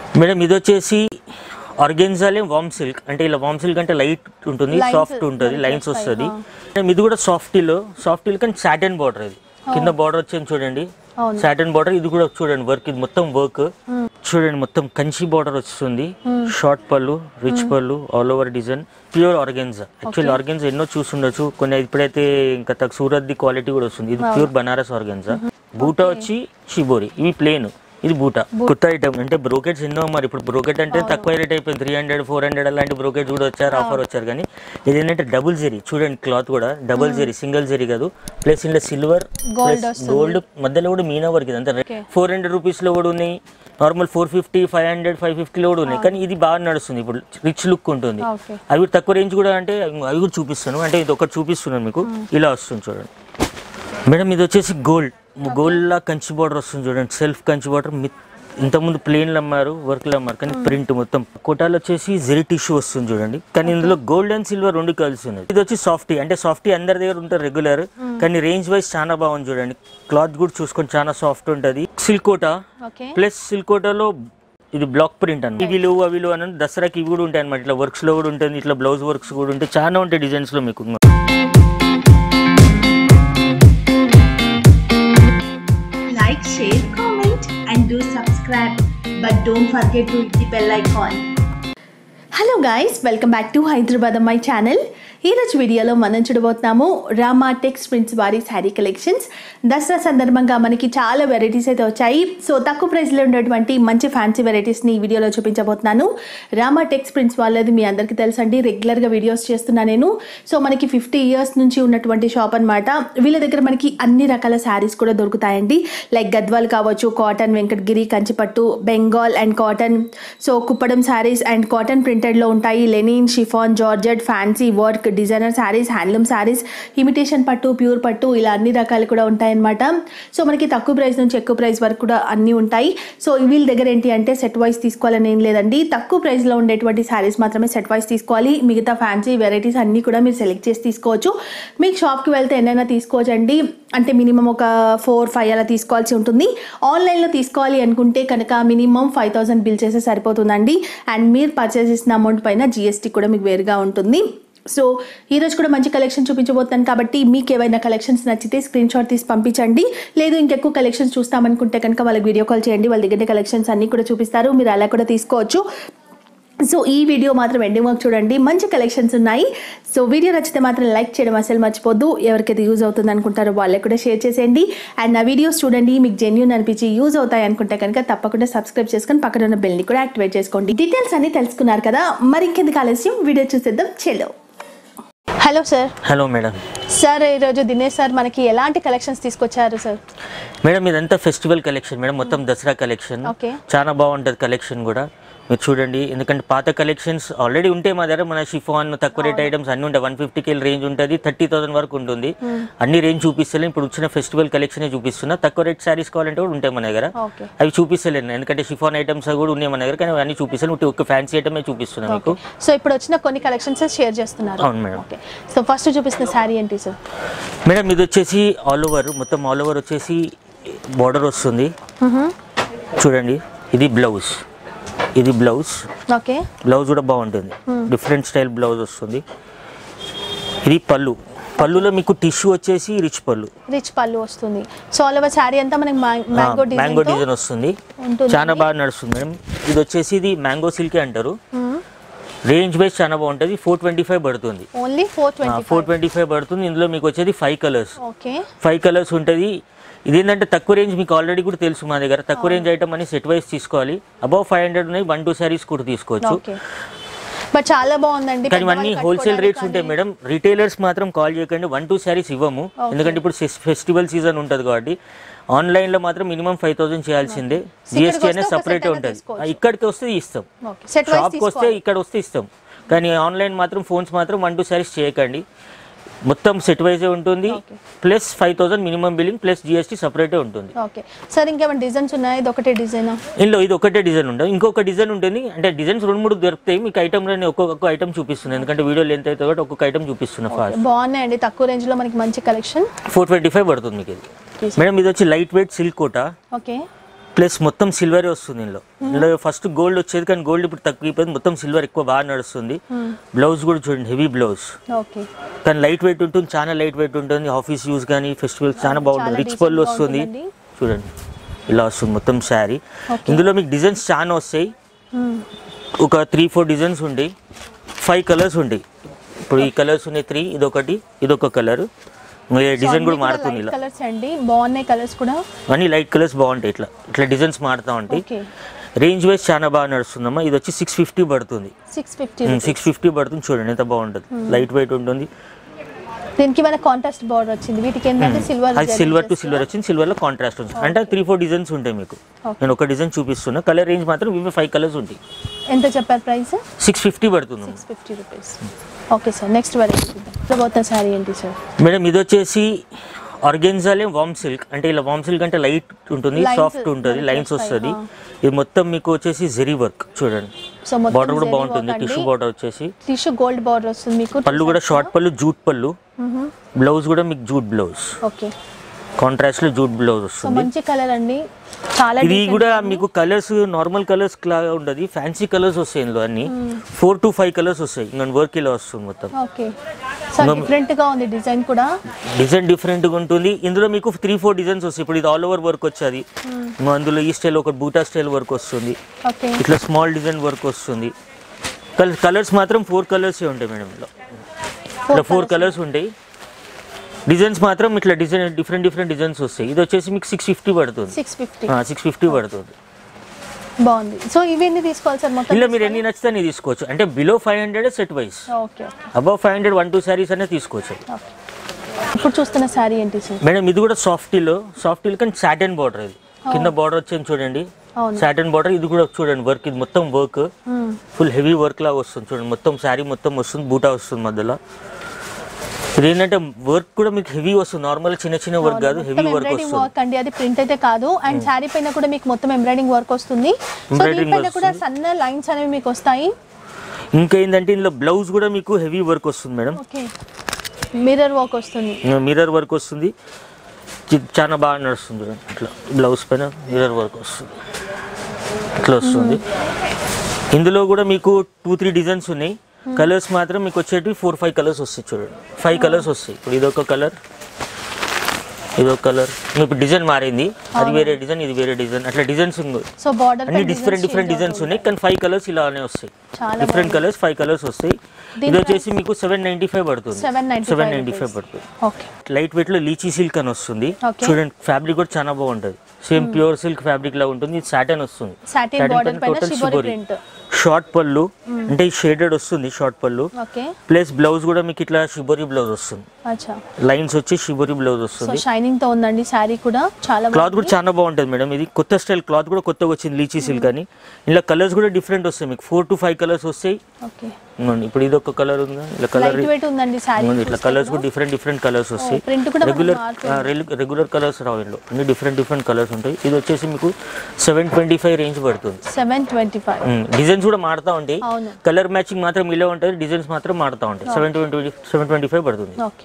Madam ఇది వచ్చేసి ఆర్గెన్జాలే వామ్ silk అంటే ఇలా వామ్ సిల్క్ అంటే లైట్ ఉంటుంది Lines సాఫ్ట్ ఉంటుంది మనకి లైన్స్ వస్తాయి, వస్తుంది మేడం ఇది కూడా సాఫ్టీలో సాఫ్టీలో కానీ సాటన్ బార్డర్ ఇది కింద బార్డర్ వచ్చేది చూడండి అవును. సాటన్ బార్డర్ ఇది కూడా చూడండి వర్క్ ఇది మొత్తం వర్క్ చూడండి మొత్తం కంచి బార్డర్ వస్తుంది short pallu rich pallu all over design pure organza actually organza ఎన్నో చూసుండొచ్చు కొన్ని ఇప్పుడైతే ఇంకా తగ్గ సూరత్ ది క్వాలిటీ కూడా వస్తుంది ఇది ప్యూర్ బనారస్ ఆర్గెన్జా బూటా వచ్చి షిబోరి ఇవి ప్లేన్ ఇది బూటా కొత్త ఐటమ్ అంటే బ్రోకెట్స్ ఎన్నో మరి ఇప్పుడు బ్రోకెట్ అంటే తక్కువ రేట్ అయిపోయింది త్రీ హండ్రెడ్ ఫోర్ హండ్రెడ్ అలాంటి బ్రోకెట్ కూడా వచ్చారు ఆఫర్ వచ్చారు కానీ ఇది ఏంటంటే డబుల్ జెరీ చూడండి క్లాత్ కూడా డబుల్ జెరీ సింగిల్ జెరీ కాదు ప్లస్ ఇంట్లో సిల్వర్ Gold ప్లస్ గోల్డ్ మధ్యలో కూడా మీనా వర్క్ ఇది అంతా Okay. ఫోర్ హండ్రెడ్ రూపీస్ లో కూడా ఉన్నాయి normal four fifty five hundred five ఫిఫ్టీలో కూడా ఉన్నాయి కానీ ఇది బాగా నడుస్తుంది ఇప్పుడు రిచ్ లుక్ ఉంటుంది ఓకే అవి కూడా తక్కువ రేంజ్ కూడా అంటే అవి కూడా చూపిస్తాను అంటే ఇది ఒకటి చూపిస్తున్నాను మీకు ఇలా వస్తుంది చూడండి మేడం ఇది వచ్చేసి గోల్డ్ గోల్డ్ లా కంచి బార్డర్ వస్తుంది చూడండి సెల్ఫ్ కంచి బార్డర్ ఇంతకుముందు ప్లేన్లు అమ్మారు వర్క్లు అమ్మారు కానీ ప్రింట్ మొత్తం కోటాలు వచ్చేసి జెరీ టిష్యూ వస్తుంది చూడండి కానీ ఇందులో గోల్డ్ అండ్ సిల్వర్ రెండు కలిసి ఉన్నది ఇది వచ్చి సాఫ్టీ అంటే సాఫ్టీ అందరి దగ్గర ఉంటుంది రెగ్యులర్ కానీ రేంజ్ వైజ్ చాలా బాగుంది చూడండి క్లాత్ కూడా చూసుకొని చాలా సాఫ్ట్ ఉంటుంది సిల్కోటా ఓకే ప్లస్ సిల్కోటాలో ఇది బ్లాక్ ప్రింట్ అన్నమాట ఇవి లేవు అవి లేవు అని దసరాకి ఇవి కూడా ఉంటాయి అనమాట ఇట్లా వర్క్స్ లో కూడా ఉంటుంది ఇట్లా బ్లౌజ్ వర్క్స్ కూడా ఉంటాయి చాలా ఉంటాయి డిజైన్స్ లో మీకు like, share, comment, and do subscribe. But don't forget to hit the bell icon. Hello guys welcome back to Hyderabad my channel ఈరోజు వీడియోలో మనం చూడబోతున్నాము రామా టెక్స్ ప్రింట్స్ వారి శారీ కలెక్షన్స్ దసరా సందర్భంగా మనకి చాలా వెరైటీస్ అయితే వచ్చాయి సో తక్కువ ప్రైస్లో ఉన్నటువంటి మంచి ఫ్యాన్సీ వెరైటీస్ని ఈ వీడియోలో చూపించబోతున్నాను రామా టెక్స్ ప్రింట్స్ వాళ్ళది మీ అందరికీ తెలుసండి రెగ్యులర్గా వీడియోస్ చేస్తున్నా నేను సో మనకి ఫిఫ్టీ ఇయర్స్ నుంచి ఉన్నటువంటి షాప్ అన్నమాట వీళ్ళ దగ్గర మనకి అన్ని రకాల శారీస్ కూడా దొరుకుతాయండి లైక్ గద్వాల్ కావచ్చు కాటన్ వెంకటగిరి కంచిపట్టు Bengal and cotton so Kuppadam saris and cotton ప్రింటెడ్లో ఉంటాయి linen chiffon georgette fancy work designer saris handloom saris imitation పట్టు ప్యూర్ పట్టు ఇలా అన్ని రకాలు కూడా ఉంటాయన్నమాట సో మనకి తక్కువ ప్రైస్ నుంచి ఎక్కువ ప్రైస్ వరకు కూడా అన్నీ ఉంటాయి సో వీళ్ళ దగ్గర ఏంటి అంటే సెట్ వైస్ తీసుకోవాలని ఏం లేదండి తక్కువ ప్రైస్లో ఉండేటువంటి శారీస్ మాత్రమే సెట్ వైస్ తీసుకోవాలి మిగతా ఫ్యాన్సీ వెరైటీస్ అన్నీ కూడా మీరు సెలెక్ట్ చేసి తీసుకోవచ్చు మీకు షాప్కి వెళ్తే ఎన్నైనా తీసుకోవచ్చండి అంటే మినిమం ఒక ఫోర్ ఫైవ్ అలా తీసుకోవాల్సి ఉంటుంది ఆన్లైన్లో తీసుకోవాలి అనుకుంటే కనుక మినిమం ఫైవ్ థౌసండ్ బిల్ చేస్తే సరిపోతుందండి అండ్ మీరు పర్చేస్ చేసిన అమౌంట్ పైన జిఎస్టీ కూడా మీకు వేరుగా ఉంటుంది సో ఈరోజు కూడా మంచి కలెక్షన్ చూపించబోతున్నాను కాబట్టి మీకు ఏవైనా కలెక్షన్స్ నచ్చితే స్క్రీన్ షాట్ తీసి పంపించండి లేదు ఇంకెక్కువ కలెక్షన్స్ చూస్తామనుకుంటే కనుక వాళ్ళకి వీడియో కాల్ చేయండి వాళ్ళ దగ్గర కలెక్షన్స్ అన్నీ కూడా చూపిస్తారు మీరు అలా కూడా తీసుకోవచ్చు సో ఈ వీడియో మాత్రం ఎండింగ్ వరకు చూడండి మంచి కలెక్షన్స్ ఉన్నాయి సో వీడియో నచ్చితే మాత్రం లైక్ చేయడం అసలు మర్చిపోద్దు ఎవరికైతే యూజ్ అవుతుంది అనుకుంటారో వాళ్ళకి కూడా షేర్ చేసేయండి అండ్ నా వీడియోస్ చూడండి మీకు జెన్యున్ అనిపించి యూజ్ అవుతాయి అనుకుంటే కనుక తప్పకుండా సబ్స్క్రైబ్ చేసుకొని పక్కన ఉన్న బెల్ని కూడా యాక్టివేట్ చేసుకోండి డీటెయిల్స్ అన్ని తెలుసుకున్నారు కదా మరి ఇంకెందుకు ఆలస్యం వీడియో చూసేద్దాం చెలో hello sir hello madam sir ఈరోజు దినేష్ సార్ మనకి ఎలాంటి కలెక్షన్స్ తీసుకొచ్చారు సార్ మేడం ఇదంతా ఫెస్టివల్ కలెక్షన్ మేడం మొత్తం దసరా కలెక్షన్ ఓకే చాలా బాగుంటుంది కలెక్షన్ కూడా మీరు చూడండి ఎందుకంటే పాత కలెక్షన్స్ ఆల్రెడీ ఉంటాయి మా దగ్గర మన షిఫాన్ తక్కువ రేట్ ఐటమ్స్ అన్ని ఉంటాయి వన్ ఫిఫ్టీ కేల్ రేంజ్ ఉంటుంది థర్టీ థౌసండ్ వరకు ఉంటుంది అన్ని రేంజ్ చూపిస్తలేను ఇప్పుడు వచ్చిన ఫెస్టివల్ కలెక్షన్ చూపిస్తున్నా తక్కువ రేట్ శారీస్ కావాలంటే కూడా ఉంటాయి మన దగ్గర ఓకే అవి చూపిస్తలేను ఎందుకంటే షిఫాన్ ఐటమ్స్ కూడా ఉన్నాయి మన దగ్గర కానీ అన్ని చూపిస్తాను ఒకటి ఒక ఫ్యాన్సీ ఐటమే చూపిస్తున్నా మీకు సో ఇప్పుడు వచ్చిన కొన్ని కలెక్షన్స్ షేర్ చేస్తున్నారు అవును మేడం ఓకే సో ఫస్ట్ చూపిస్తున్న శారీ ఏంటి సార్ మేడం ఇది వచ్చేసి ఆల్ ఓవర్ మొత్తం ఆల్ ఓవర్ వచ్చేసి బార్డర్ వస్తుంది చూడండి ఇది బ్లౌజ్ ఇది బ్లౌజ్ ఓకే బ్లౌజ్ కూడా బాగుంటుంది డిఫరెంట్ స్టైల్ బ్లౌజ్ వస్తుంది ఇది పళ్ళు పళ్ళులో మీకు టిష్యూ వచ్చేసి రిచ్ పళ్ళు రిచ్ పళ్ళు వస్తుంది సో ఆల్ ఓవర్ శారీ అంతా మనకి మ్యాంగో మ్యాంగో డిజైన్ డిజైన్ వస్తుంది ఉంటుంది. చాలా బాగా నడుస్తుంది మేడం ఇది వచ్చేసి ఇది మ్యాంగో సిల్కే అంటారు రేంజ్ వైజ్ చాలా బాగుంటుంది ఫోర్ ట్వంటీ ఫైవ్ పడుతుంది only four twenty four twenty five పడుతుంది ఇందులో మీకు వచ్చేది five colours okay five colours ఉంటుంది ఇదేంటంటే తక్కువ రేంజ్ మీకు ఆల్రెడీ కూడా తెలుసు మా దగ్గర తక్కువ రేంజ్ ఐటమ్ అని సెట్ వైజ్ తీసుకోవాలి అబౌవ్ ఫైవ్ హండ్రెడ్ ఉన్నాయి వన్ టూ శారీస్ కూడా తీసుకోవచ్చు ఓకే బట్ చాలా బాగుందండి కానీ ఇవన్నీ పెద్దవాళ్ళు హోల్సేల్ రేట్స్ కట్టుకోవడానికి ఉంటాయి మేడం రిటైలర్స్ మాత్రం కాల్ చేయకండి వన్ టూ శారీస్ ఇవ్వము ఎందుకంటే ఇప్పుడు ఫెస్టివల్ సీజన్ ఉంటుంది కాబట్టి ఆన్లైన్ లో మాత్రం మినిమం ఫైవ్ థౌసండ్ చేయాల్సిందే జిఎస్టీ వస్తే అనేది ఒక సపరేట్ set అయినా ఉంటుంది తీసుకోవచ్చు. ఇక్కడికి వస్తే ఇస్తాం ఓకే సెట్ వైస్ షాప్కి వస్తే ఇక్కడ వస్తే ఇస్తాం కానీ ఆన్లైన్ మాత్రం ఫోన్స్ మాత్రం వన్ టూ శారీస్ చేయకండి మొత్తం సెట్ వైజే ఉంటుంది Okay. Plus five thousand minimum billing plus GST సపరేటే ఉంటుంది ఓకే సార్ ఇంకేమైనా డిజైన్స్ ఉన్నాయా ఇది ఒకటే డిజైన్ ఇందులో ఇది ఒకటే డిజైన్ ఉంటుంది ఇంకొక డిజైన్ ఉంటుంది అంటే డిజైన్స్ రెండు మూడు దొరుకుతాయి మీకు ఐటమ్లోనే ఒక్కొక్క ఐటమ్ చూపిస్తుంది ఎందుకంటే వీడియో లెంత్ అయితే కాబట్టి ఒక్కొక్క ఐటమ్ చూపిస్తున్నా ఫాస్ట్ బాగున్నాయండి తక్కువ రేంజ్ లో మనకి మంచి కలెక్షన్ ఫోర్ ట్వంటీ ఫైవ్ పడుతుంది మీకు ఇది మేడం ఇది వచ్చి light weight silk Kota okay plus మొత్తం సిల్వర్ వస్తుంది ఇందులో ఇందులో ఫస్ట్ గోల్డ్ వచ్చేది కానీ గోల్డ్ ఇప్పుడు తక్కువైపోయింది మొత్తం సిల్వర్ ఎక్కువ బాగా నడుస్తుంది బ్లౌజ్ కూడా చూడండి హెవీ బ్లౌజ్ ఓకే కానీ లైట్ వెయిట్ ఉంటుంది చాలా లైట్ వెయిట్ ఉంటుంది ఆఫీస్ యూస్ కానీ ఫెస్టివల్స్ చాలా బాగుంటుంది చాలా రిచ్ decent పళ్ళు గా వస్తుంది ఉంటుందండి. చూడండి ఇలా వస్తుంది మొత్తం శారీ Okay. ఇందులో మీకు డిజైన్స్ చాలా వస్తాయి ఒక త్రీ ఫోర్ డిజైన్స్ ఉంటాయి ఫైవ్ కలర్స్ ఉంటాయి ఇప్పుడు ఈ కలర్స్ ఉన్నాయి త్రీ ఇదొకటి ఇదొక కలర్ డిజైన్ కూడా మారుతుంది ఇలా కలర్స్ అండి బాగున్నాయి కలర్స్ కూడా అన్ని లైట్ కలర్స్ బాగుంటాయి ఇట్లా ఇట్లా డిజైన్స్ మారుతూ ఉంటాయి ఓకే రేంజ్ వైజ్ చాలా బాగా నడుస్తుందమ్మా ఇది వచ్చి సిక్స్ ఫిఫ్టీ పడుతుంది సిక్స్ ఫిఫ్టీ సిక్స్ ఫిఫ్టీ పడుతుంది చూడండి ఎంత బాగుంటుంది లైట్ వెయిట్ ఉంటుంది దీనికి మన కాంట్రాస్ట్ బార్డర్ వచ్చింది వీటికి ఏంటంటే సిల్వర్ అది సిల్వర్ టు సిల్వర్ వచ్చింది సిల్వర్లో కాంట్రాస్ట్ ఉంది అంటే త్రీ ఫోర్ డిజైన్స్ ఉంటాయి మీకు Okay. నేను ఒక డిజైన్ చూపిస్తున్నా కలర్ రేంజ్ మాత్రం ఇవి ఫైవ్ కలర్స్ ఉంటాయి ఎంత చెప్పారు ప్రైస్ సిక్స్ ఫిఫ్టీ పడుతుంది six fifty rupees okay sir next variety చూద్దాం పోతున్న శారీ ఏంటి సార్ మేడం ఇది వచ్చేసి ఆర్గెన్జాలే వామ్ సిల్క్ అంటే ఇలా వామ్ సిల్క్ అంటే లైట్ ఉంటుంది Lines సాఫ్ట్ ఉంటుంది మనకి లైన్స్ వస్తాయి, వస్తుంది ఇది మొత్తం మీకు వచ్చేసి జెరీ వర్క్ చూడండి సో మొత్తం బార్డర్ కూడా బాగుంటుంది టిష్యూ బార్డర్ వచ్చేసి టిష్యూ గోల్డ్ బార్డర్ వస్తుంది మీకు పళ్ళు కూడా షార్ట్ పళ్ళు జూట్ పళ్ళు బ్లౌజ్ కూడా మీకు జూట్ బ్లౌజ్ ఓకే కాంట్రాస్ట్ లో జూట్ బ్లౌజ్ సో వస్తుంది మంచి కలర్ అండి చాలా ఇది decent కూడా ఉంది. మీకు కలర్స్ నార్మల్ కలర్స్ లాగా ఉండదు ఫ్యాన్సీ కలర్స్ వస్తాయి ఇందులో అన్ని ఫోర్ టు ఫైవ్ కలర్స్ వస్తాయి ఇంకా వర్క్ ఇలా వస్తుంది మొత్తం ఓకే సో డిఫరెంట్ గా ఉంది డిజైన్ కూడా డిజైన్ డిఫరెంట్ గా ఉంటుంది ఇందులో మీకు త్రీ ఫోర్ డిజైన్స్ వస్తాయి ఇప్పుడు ఇది ఆల్ ఓవర్ వర్క్ వచ్చేది ఇంకా అందులో ఈ స్టైల్ ఒక బూటా స్టైల్ వర్క్ వస్తుంది ఓకే ఇట్లా స్మాల్ డిజైన్ వర్క్ వస్తుంది కలర్స్ మాత్రం ఫోర్ కలర్స్ ఉంటాయి మేడం ఇందులో ఇట్లా ఫోర్ కలర్స్ ఉంటాయి డిజైన్స్ మాత్రం ఇట్లా డిజైన్ డిఫరెంట్ డిఫరెంట్ డిజైన్స్ వస్తాయి ఇది వచ్చేసి మీకు సిక్స్ ఫిఫ్టీ పడుతుంది సిక్స్ ఫిఫ్టీ సిక్స్ ఫిఫ్టీ పడుతుంది బాగుంది సో ఇవి ఎన్ని తీసుకోవాలి సార్ మొత్తం ఇలా మీరు ఎన్ని నచ్చితే అన్ని తీసుకోవచ్చు అంటే below five hundred set wise okay okay above five hundred one two saris అనేది తీసుకోవచ్చు ఓకే ఇప్పుడు చూస్తున్న శారీ ఏంటి సార్ మేడం ఇది కూడా సాఫ్టీలో సాఫ్టీలో కానీ సాటన్ బార్డర్ ఇది కింద బార్డర్ వచ్చింది చూడండి అవును. సాటన్ బార్డర్ ఇది కూడా చూడండి వర్క్ ఇది మొత్తం వర్క్ మ్మ్. ఫుల్ హెవీ వర్క్ లాగా వస్తుంది చూడండి మొత్తం శారీ మొత్తం వస్తుంది బూటా వస్తుంది మధ్యలో ఇది ఏంటంటే వర్క్ కూడా మీకు హెవీ వస్తుంది నార్మల్ చిన్న చిన్న వర్క్ కాదు హెవీ మొత్తం వర్క్ ఎంబ్రాయిడింగ్ వస్తుంది వర్క్ అండి అది ప్రింట్ అయితే కాదు అండ్ శారీ పైన కూడా మీకు మొత్తం ఎంబ్రాయిడింగ్ వర్క్ వస్తుంది సో Embroidering దీనిపైన కూడా వస్తుంది. సన్న లైన్స్ అనేవి మీకు వస్తాయి ఇంకా ఏంటంటే ఇందులో బ్లౌజ్ కూడా మీకు హెవీ వర్క్ వస్తుంది మేడం ఓకే మిర్రర్ వర్క్ వస్తుంది మిర్రర్ వర్క్ వస్తుంది చి- చాలా బాగా నడుస్తుంది చూడండి ఇట్లా బ్లౌజ్ పైన మిర్రర్ వర్క్ వస్తుంది ఇట్లా వస్తుంది ఇందులో కూడా మీకు టూ త్రీ డిజైన్స్ ఉన్నాయి కలర్స్ మాత్రం మీకు వచ్చేటివి ఫోర్ ఫైవ్ కలర్స్ వస్తాయి చూడండి ఫైవ్ కలర్స్ వస్తాయి ఇప్పుడు ఇదొక కలర్ ఇదొక కలర్ ఇప్పుడు డిజైన్ మారింది అది వేరే డిజైన్ ఇది వేరే డిజైన్ అట్లా డిజైన్స్ సో బార్డర్ అన్ని డిఫరెంట్ డిఫరెంట్ డిజైన్స్ ఉన్నాయి కానీ ఫైవ్ కలర్స్ ఇలానే వస్తాయి చాలా డిఫరెంట్ కలర్స్ ఫైవ్ కలర్స్ వస్తాయి ఇది దీని వచ్చేసి మీకు సెవెన్ నైంటీ ఫైవ్ పడుతుంది seven ninety seven ninety five పడుతుంది ఓకే లైట్ వెయిట్ లో లీచీ సిల్క్ అని వస్తుంది Okay. చూడండి ఫ్యాబ్రిక్ కూడా చాలా బాగుంటుంది సేమ్ ప్యూర్ సిల్క్ ఫ్యాబ్రిక్ లా ఉంటుంది ఇది సాటన్ వస్తుంది సాటిన్ బార్డర్ పైన షిబోరి ప్రింట్ షార్ట్ పళ్ళు అంటే షేడెడ్ వస్తుంది షార్ట్ పళ్ళు ఓకే ప్లస్ బ్లౌజ్ కూడా మీకు ఇట్లా షిబోరి బ్లౌజ్ వస్తుంది అచ్చా లైన్స్ వచ్చి షిబోరి బ్లౌజ్ సో వస్తుంది షైనింగ్ తో ఉందండి శారీ కూడా చాలా క్లాత్ కూడా చాలా బాగుంటుంది మేడం ఇది కొత్త స్టైల్ క్లాత్ కూడా కొత్తగా వచ్చింది లీచీ సిల్క్ అని ఇలా కలర్స్ కూడా డిఫరెంట్ వస్తాయి మీకు ఫోర్ టు ఫైవ్ కలర్స్ వస్తాయి ఓకే ఇదిగోండి, ఇప్పుడు ఇది ఒక కలర్ ఉంది ఇలా కలర్ లైట్ వెయిట్ ఉందండి శారీ ఇట్లా కలర్స్ కూడా డిఫరెంట్ డిఫరెంట్ కలర్స్ వస్తాయి print కూడా మనకు రెగ్యులర్ మారుతుంది. రెగ్యులర్ కలర్స్ రావు ఇందులో అన్ని డిఫరెంట్ డిఫరెంట్ కలర్స్ ఉంటాయి ఇది వచ్చేసి మీకు సెవెన్ ట్వంటీ ఫైవ్ రేంజ్ పడుతుంది సెవెన్ ట్వంటీ ఫైవ్ డిజైన్స్ కూడా మారుతూ ఉంటాయి అవును కలర్ మ్యాచింగ్ మాత్రం ఇలా ఉంటుంది డిజైన్స్ మాత్రం మారుతూ ఉంటాయి seven twenty seven twenty five పడుతుంది ఓకే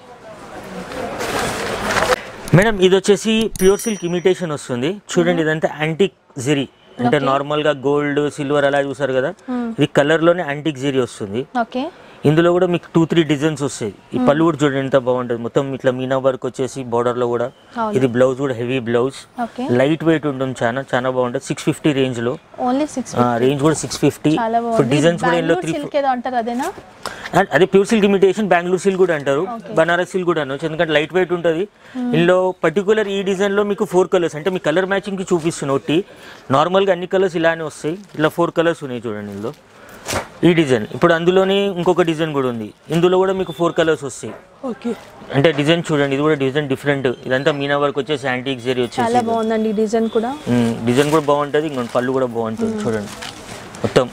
మేడం ఇది వచ్చేసి ప్యూర్ సిల్క్ ఇమిటేషన్ వస్తుంది చూడండి ఇదంతా యాంటిక్ జిరి అంటే నార్మల్ గా గోల్డ్ సిల్వర్ అలా చూసారు కదా ఇది కలర్ లోనే యాంటిక్ జిరి వస్తుంది ఓకే ఇందులో కూడా మీకు టూ త్రీ డిజైన్స్ వస్తాయి ఈ పళ్ళు కూడా చూడండి ఎంత బాగుంటుంది మొత్తం ఇట్లా మీనా వర్క్ వచ్చేసి border లో కూడా అవును. ఇది బ్లౌజ్ కూడా heavy blouse okay light weight ఉంటుంది చాలా చాలా బాగుంటుంది సిక్స్ ఫిఫ్టీ రేంజ్ లో ఓన్లీ సిక్స్ రేంజ్ కూడా సిక్స్ ఫిఫ్టీ చాలా ఇప్పుడు బాగుంది డిజైన్స్ కూడా ఇందులో త్రీ సిల్క్ ఏదో అంటారు అదేనా అండ్ అదే pure silk imitation Bengaluru silk కూడా అంటారు బనారస్ సిల్క్ కూడా అనొచ్చు ఎందుకంటే లైట్ వెయిట్ ఉంటుంది ఇందులో పర్టికులర్ ఈ డిజైన్ లో మీకు ఫోర్ కలర్స్ అంటే మీ కలర్ మ్యాచింగ్ కి చూపిస్తున్న ఒకటి నార్మల్ గా అన్ని కలర్స్ ఇలానే వస్తాయి ఇలా ఫోర్ కలర్స్ ఉన్నాయి చూడండి ఇందులో ఈ డిజైన్ ఇప్పుడు అందులోనే ఇంకొక డిజైన్ కూడా ఉంది ఇందులో కూడా మీకు ఫోర్ కలర్స్ వస్తాయి ఓకే అంటే డిజైన్ చూడండి ఇది కూడా డిజైన్ డిఫరెంట్ ఇదంతా మీనా వర్క్ వచ్చేసి యాంటీక్ జరీ వచ్చేసి చాలా బాగుందండి డిజైన్ కూడా ఉమ్, డిజైన్ కూడా బాగుంటుంది ఇంకొక పళ్ళు కూడా బాగుంటుంది చూడండి మొత్తం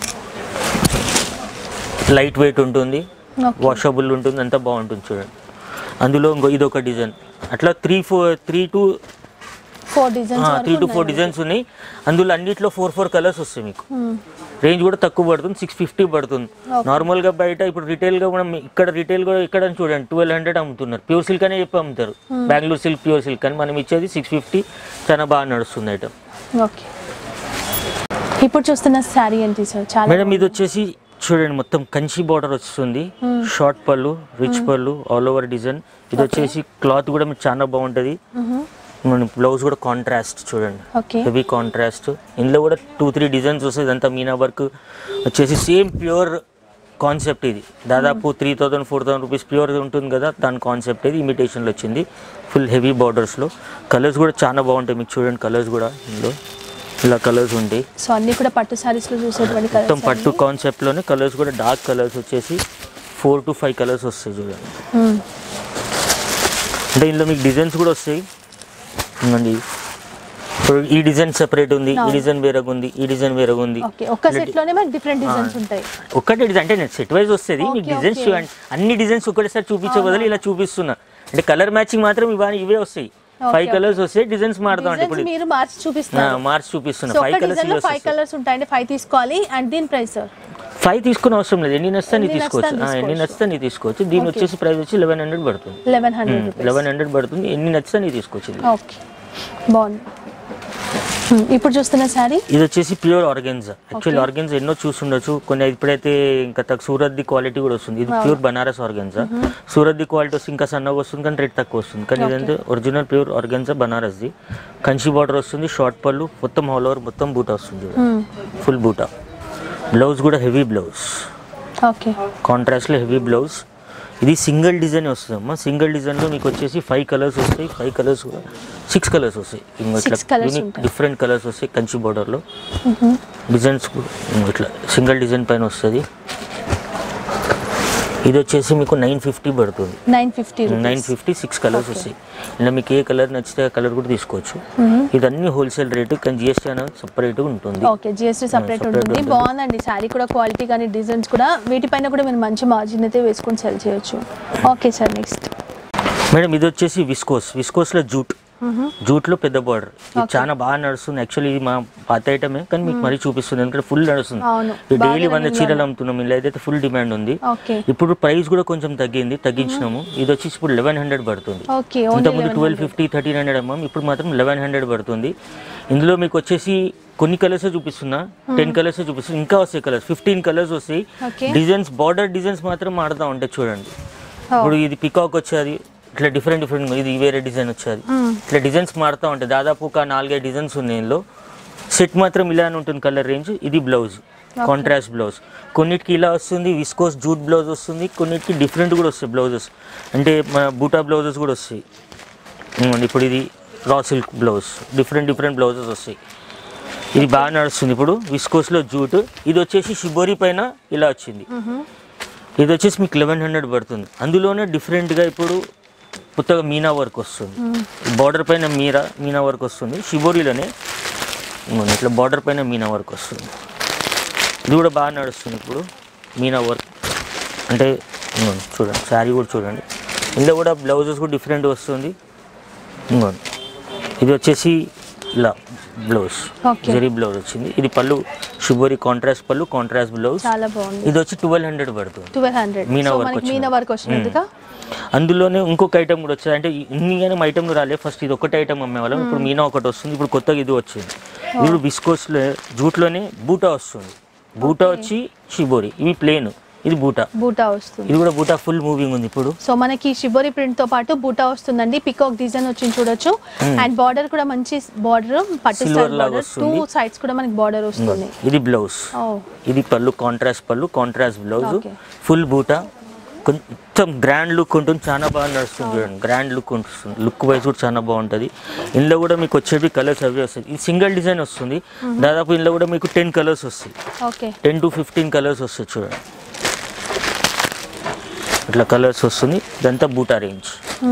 లైట్ వెయిట్ ఉంటుంది ఓకే వాషబుల్ ఉంటుంది అంతా బాగుంటుంది చూడండి అందులో ఇంకో ఇది ఒక డిజైన్ అట్లా three four three to four designs three to four designs ఉన్నాయి అందులో అన్నిట్లో ఫోర్ ఫోర్ కలర్స్ వస్తాయి మీకు రేంజ్ కూడా తక్కువ పడుతుంది సిక్స్ ఫిఫ్టీ పడుతుంది నార్మల్ గా బయట ఇప్పుడు రిటైల్ గా కూడా మీ- ఇక్కడ రిటైల్ కూడా ఇక్కడ చూడండి ట్వెల్వ్ హండ్రెడ్ అమ్ముతున్నారు ప్యూర్ సిల్క్ అనే చెప్పి అమ్ముతారు బెంగళూరు సిల్క్ ప్యూర్ సిల్క్ అని మనం ఇచ్చేది సిక్స్ ఫిఫ్టీ చాలా బాగా నడుస్తుంది ఐటమ్ ఓకే ఇప్పుడు చూస్తున్న శారీ ఏంటి సార్ చాలా మేడం ఇది వచ్చేసి చూడండి మొత్తం కంచి బార్డర్ వస్తుంది short pallu rich pallu all over design ఇది వచ్చేసి క్లాత్ కూడా మీకు చాలా బాగుంటుంది బ్లౌజ్ కూడా కాంట్రాస్ట్ చూడండి ఓకే హెవీ కాంట్రాస్ట్ ఇందులో కూడా టూ త్రీ డిజైన్స్ వస్తాయి ఇదంతా మీనా వర్క్ వచ్చేసి సేమ్ ప్యూర్ కాన్సెప్ట్ ఇది దాదాపు three thousand four thousand rupees pure ఉంటుంది కదా దాని కాన్సెప్ట్ ఇది ఇమిటేషన్లో వచ్చింది ఫుల్ హెవీ బార్డర్స్లో కలర్స్ కూడా చాలా బాగుంటాయి మీకు చూడండి కలర్స్ కూడా ఇందులో ఇలా కలర్స్ ఉంటాయి సో అన్ని కూడా పట్టు సారీస్ లో చూసేటువంటి మొత్తం కలర్స్ పట్టు కాన్సెప్ట్లోనే కలర్స్ కూడా డార్క్ కలర్స్ వచ్చేసి ఫోర్ టు ఫైవ్ కలర్స్ వస్తాయి చూడండి అంటే ఇందులో మీకు డిజైన్స్ కూడా వస్తాయి ఉందండి ఇప్పుడు ఈ డిజైన్ సెపరేట్ ఉంది ఈ డిజైన్ వేరేగా ఉంది ఈ డిజైన్ వేరేగా ఉంది ఓకే ఒక్క సెట్ లోనే మనకి డిఫరెంట్ డిజైన్స్ ఉంటాయి ఒక్కటే డిజైన్ అంటే నేను సెట్ వైజ్ వస్తుంది మీకు Okay, డిజైన్స్ okay. చూడండి అన్ని డిజైన్స్ ఒకటేసారి చూపించే బదులు ఇలా చూపిస్తున్నా అంటే కలర్ మ్యాచింగ్ మాత్రం ఇవన్నీ ఇవే వస్తాయి ఫైవ్ కలర్స్ వస్తాయి డిజైన్స్ మారుతాం అంటే డిజైన్స్ ఇప్పుడు మీరు మార్చి చూపిస్తారు మార్చి చూపిస్తున్నా సో ఫైవ్ ఒక డిజైన్ లో కలర్స్ ఫైవ్ కలర్స్ ఉంటాయండి ఫైవ్ తీసుకోవాలి అండ్ దీని ప్రైస్ సార్ ఫైవ్ తీసుకునే అవసరం లేదు ఎన్ని నచ్చితే నీ ఎన్ని తీసుకోవచ్చు నచ్చితే ఆ, ఎన్ని తీసుకోవచ్చు. నచ్చితే నీ తీసుకోవచ్చు దీని వచ్చేసి ప్రైస్ వచ్చి లెవెన్ హండ్రెడ్ పడుతుంది eleven hundred rupees eleven hundred పడుతుంది ఎన్ని నచ్చితే నీ తీసుకోవచ్చు ఇది. ఓకే బాగుంది Hmm, ఇప్పుడు చూస్తున్న శారీ ఇది వచ్చేసి ప్యూర్ ఆర్గెన్జా యాక్చువల్లీ ఆర్గెన్జా ఎన్నో చూస్తుండొచ్చు కొన్ని ఇప్పుడైతే ఇంకా తక్కువ సూరత్ ది క్వాలిటీ కూడా వస్తుంది ఇది ప్యూర్ బనారస్ ఆర్గెన్జా సూరత్ ది క్వాలిటీ వస్తుంది ఇంకా సన్నగా వస్తుంది కానీ రేట్ తక్కువ వస్తుంది కానీ ఇదంటే ఒరిజినల్ ప్యూర్ ఆర్గెన్జా బనారస్ ది కంచి బార్డర్ వస్తుంది షార్ట్ పళ్ళు మొత్తం ఆల్ ఓవర్ మొత్తం బూటా వస్తుంది ఫుల్ బూటా బ్లౌజ్ కూడా హెవీ బ్లౌజ్ ఓకే కాంట్రాస్ట్లో హెవీ బ్లౌజ్ ఇది సింగిల్ డిజైన్ వస్తుంది అమ్మా సింగిల్ డిజైన్లో మీకు వచ్చేసి ఫైవ్ కలర్స్ వస్తాయి ఫైవ్ కలర్స్ కూడా సిక్స్ కలర్స్ వస్తాయి ఇంకా ఇట్లా Six colours యూనిక్ ఉంటాయి. డిఫరెంట్ కలర్స్ వస్తాయి కంచి బార్డర్లో డిజైన్స్ కూడా ఇంకో ఇట్లా సింగిల్ డిజైన్ పైన వస్తుంది ఇది వచ్చేసి మీకు నైన్ ఫిఫ్టీ పడుతుంది nine fifty nine fifty six colours వస్తాయి ఇలా మీకు ఏ కలర్ నచ్చితే ఆ కలర్ కూడా తీసుకోవచ్చు ఇదన్నీ హోల్సేల్ రేటు కానీ జిఎస్టీ అనేది సపరేట్గా ఉంటుంది ఓకే జిఎస్టీ సపరేట్ separate ఉంటుంది ఉంటుంది. బాగుందండి శారీ కూడా క్వాలిటీ కానీ డిజైన్స్ కూడా వీటిపైన కూడా మీరు మంచి మార్జిన్ అయితే వేసుకొని సెల్ చేయొచ్చు ఓకే సార్ నెక్స్ట్ మేడం ఇది వచ్చేసి విస్కోస్ విస్కోస్లో జూట్ జూట్లో పెద్ద బార్డర్ ఇది చాలా బాగా నడుస్తుంది యాక్చువల్లీ ఇది మా పాత ఐటమే కానీ మీకు మరీ చూపిస్తుంది ఎందుకంటే ఫుల్ నడుస్తుంది అవును. ఇది డైలీ బాగా వంద running చీరలు అమ్ముతున్నాం ఇలా అయితే ఫుల్ డిమాండ్ ఉంది ఓకే ఇప్పుడు ప్రైస్ కూడా కొంచెం తగ్గింది తగ్గించినాము ఇది వచ్చేసి ఇప్పుడు లెవెన్ హండ్రెడ్ పడుతుంది ఓకే ఇంతకుముందు only twelve fifty thirteen hundred అమ్మాం ఇప్పుడు మాత్రం లెవెన్ హండ్రెడ్ పడుతుంది ఇందులో మీకు వచ్చేసి కొన్ని కలర్స్ చూపిస్తున్నా టెన్ కలర్స్ చూపిస్తున్నా ఇంకా వస్తాయి కలర్స్ ఫిఫ్టీన్ కలర్స్ వస్తాయి Okay. డిజైన్స్ బార్డర్ డిజైన్స్ మాత్రం మారుతా ఉంటాయి చూడండి ఇప్పుడు ఇది పికాక్ వచ్చేది ఇట్లా డిఫరెంట్ డిఫరెంట్ ఇది వేరే డిజైన్ వచ్చేది ఇట్లా డిజైన్స్ మారుతూ ఉంటాయి దాదాపు ఒక నాలుగైదు డిజైన్స్ ఉన్నాయి ఇందులో సెట్ మాత్రం ఇలానే ఉంటుంది కలర్ రేంజ్ ఇది బ్లౌజ్ కాంట్రాస్ట్ బ్లౌజ్ కొన్నిటికి ఇలా వస్తుంది విస్కోస్ జూట్ బ్లౌజ్ వస్తుంది కొన్నిటికి డిఫరెంట్ కూడా వస్తాయి బ్లౌజెస్ అంటే మన బూటా బ్లౌజెస్ కూడా వస్తాయి ఇదిగోండి ఇప్పుడు ఇది raw silk blouse different different blouses వస్తాయి ఇది బాగా నడుస్తుంది ఇప్పుడు విస్కోస్లో జూట్ ఇది వచ్చేసి షిబోరి పైన ఇలా వచ్చింది ఇది వచ్చేసి మీకు లెవెన్ హండ్రెడ్ పడుతుంది అందులోనే డిఫరెంట్గా ఇప్పుడు కొత్తగా మీనా వర్క్ వస్తుంది బార్డర్ పైన మీరా మీనా వర్క్ వస్తుంది షిబోరిలోనే ఇదిగోండి ఇట్లా బార్డర్ పైన మీనా వర్క్ వస్తుంది ఇది కూడా బాగా నడుస్తుంది ఇప్పుడు మీనా వర్క్ అంటే ఇదిగోండి చూడండి శారీ కూడా చూడండి ఇందులో కూడా బ్లౌజెస్ కూడా డిఫరెంట్ వస్తుంది ఇంకోండి ఇది వచ్చేసి ఇలా బ్లౌజ్ Okay. జరీ బ్లౌజ్ వచ్చింది ఇది పళ్ళు షుబోరి కాంట్రాస్ట్ పళ్ళు కాంట్రాస్ట్ బ్లౌజ్ చాలా బాగుంది ఇది వచ్చి ట్వెల్వ్ హండ్రెడ్ పడుతుంది twelve hundred meena so work మనకి వచ్చింది. మీనా వర్క్ వచ్చినందుగా అందులోనే ఇంకొక ఐటమ్ కూడా వచ్చింది అంటే ఇన్ని కానీ ఐటమ్లు రాలే ఫస్ట్ ఇది ఒకటే ఐటమ్ అమ్మేవాళ్ళం ఇప్పుడు మీనా ఒకటి వస్తుంది ఇప్పుడు కొత్తగా ఇది వచ్చింది ఇప్పుడు బిస్కోస్లో జూట్లోనే బూటా వస్తుంది బూటా వచ్చి షిబోరి ఇవి ప్లేన్ ఇది బూటా బూటా వస్తుంది ఇది కూడా బూటా ఫుల్ మూవింగ్ ఉంది ఇప్పుడు సో మనకి షిబోరి ప్రింట్ తో పాటు బూటా వస్తుందండి పికాక్ డిజైన్ వచ్చింది చూడొచ్చు అండ్ బార్డర్ కూడా మంచి బార్డర్ పట్టు Silver స్టైల్ లాగా బార్డర్ టూ వస్తుంది. సైడ్స్ కూడా మనకి బార్డర్ వస్తుంది ఇది బ్లౌజ్ ఓ ఇది పళ్ళు కాంట్రాస్ట్ పళ్ళు కాంట్రాస్ట్ బ్లౌజ్ Okay. ఫుల్ బూటా కొంచెం గ్రాండ్ లుక్ ఉంటుంది చాలా బాగా నడుస్తుంది చూడండి గ్రాండ్ లుక్ ఉంటుంది లుక్ వైజ్ కూడా చాలా బాగుంటుంది ఇందులో కూడా మీకు వచ్చేవి కలర్స్ అవి వస్తాయి ఇది సింగిల్ డిజైన్ వస్తుంది దాదాపు ఇందులో కూడా మీకు టెన్ కలర్స్ వస్తాయి okay ten to fifteen colours వస్తాయి చూడండి ఇట్లా కలర్స్ వస్తుంది ఇదంతా బూటా రేంజ్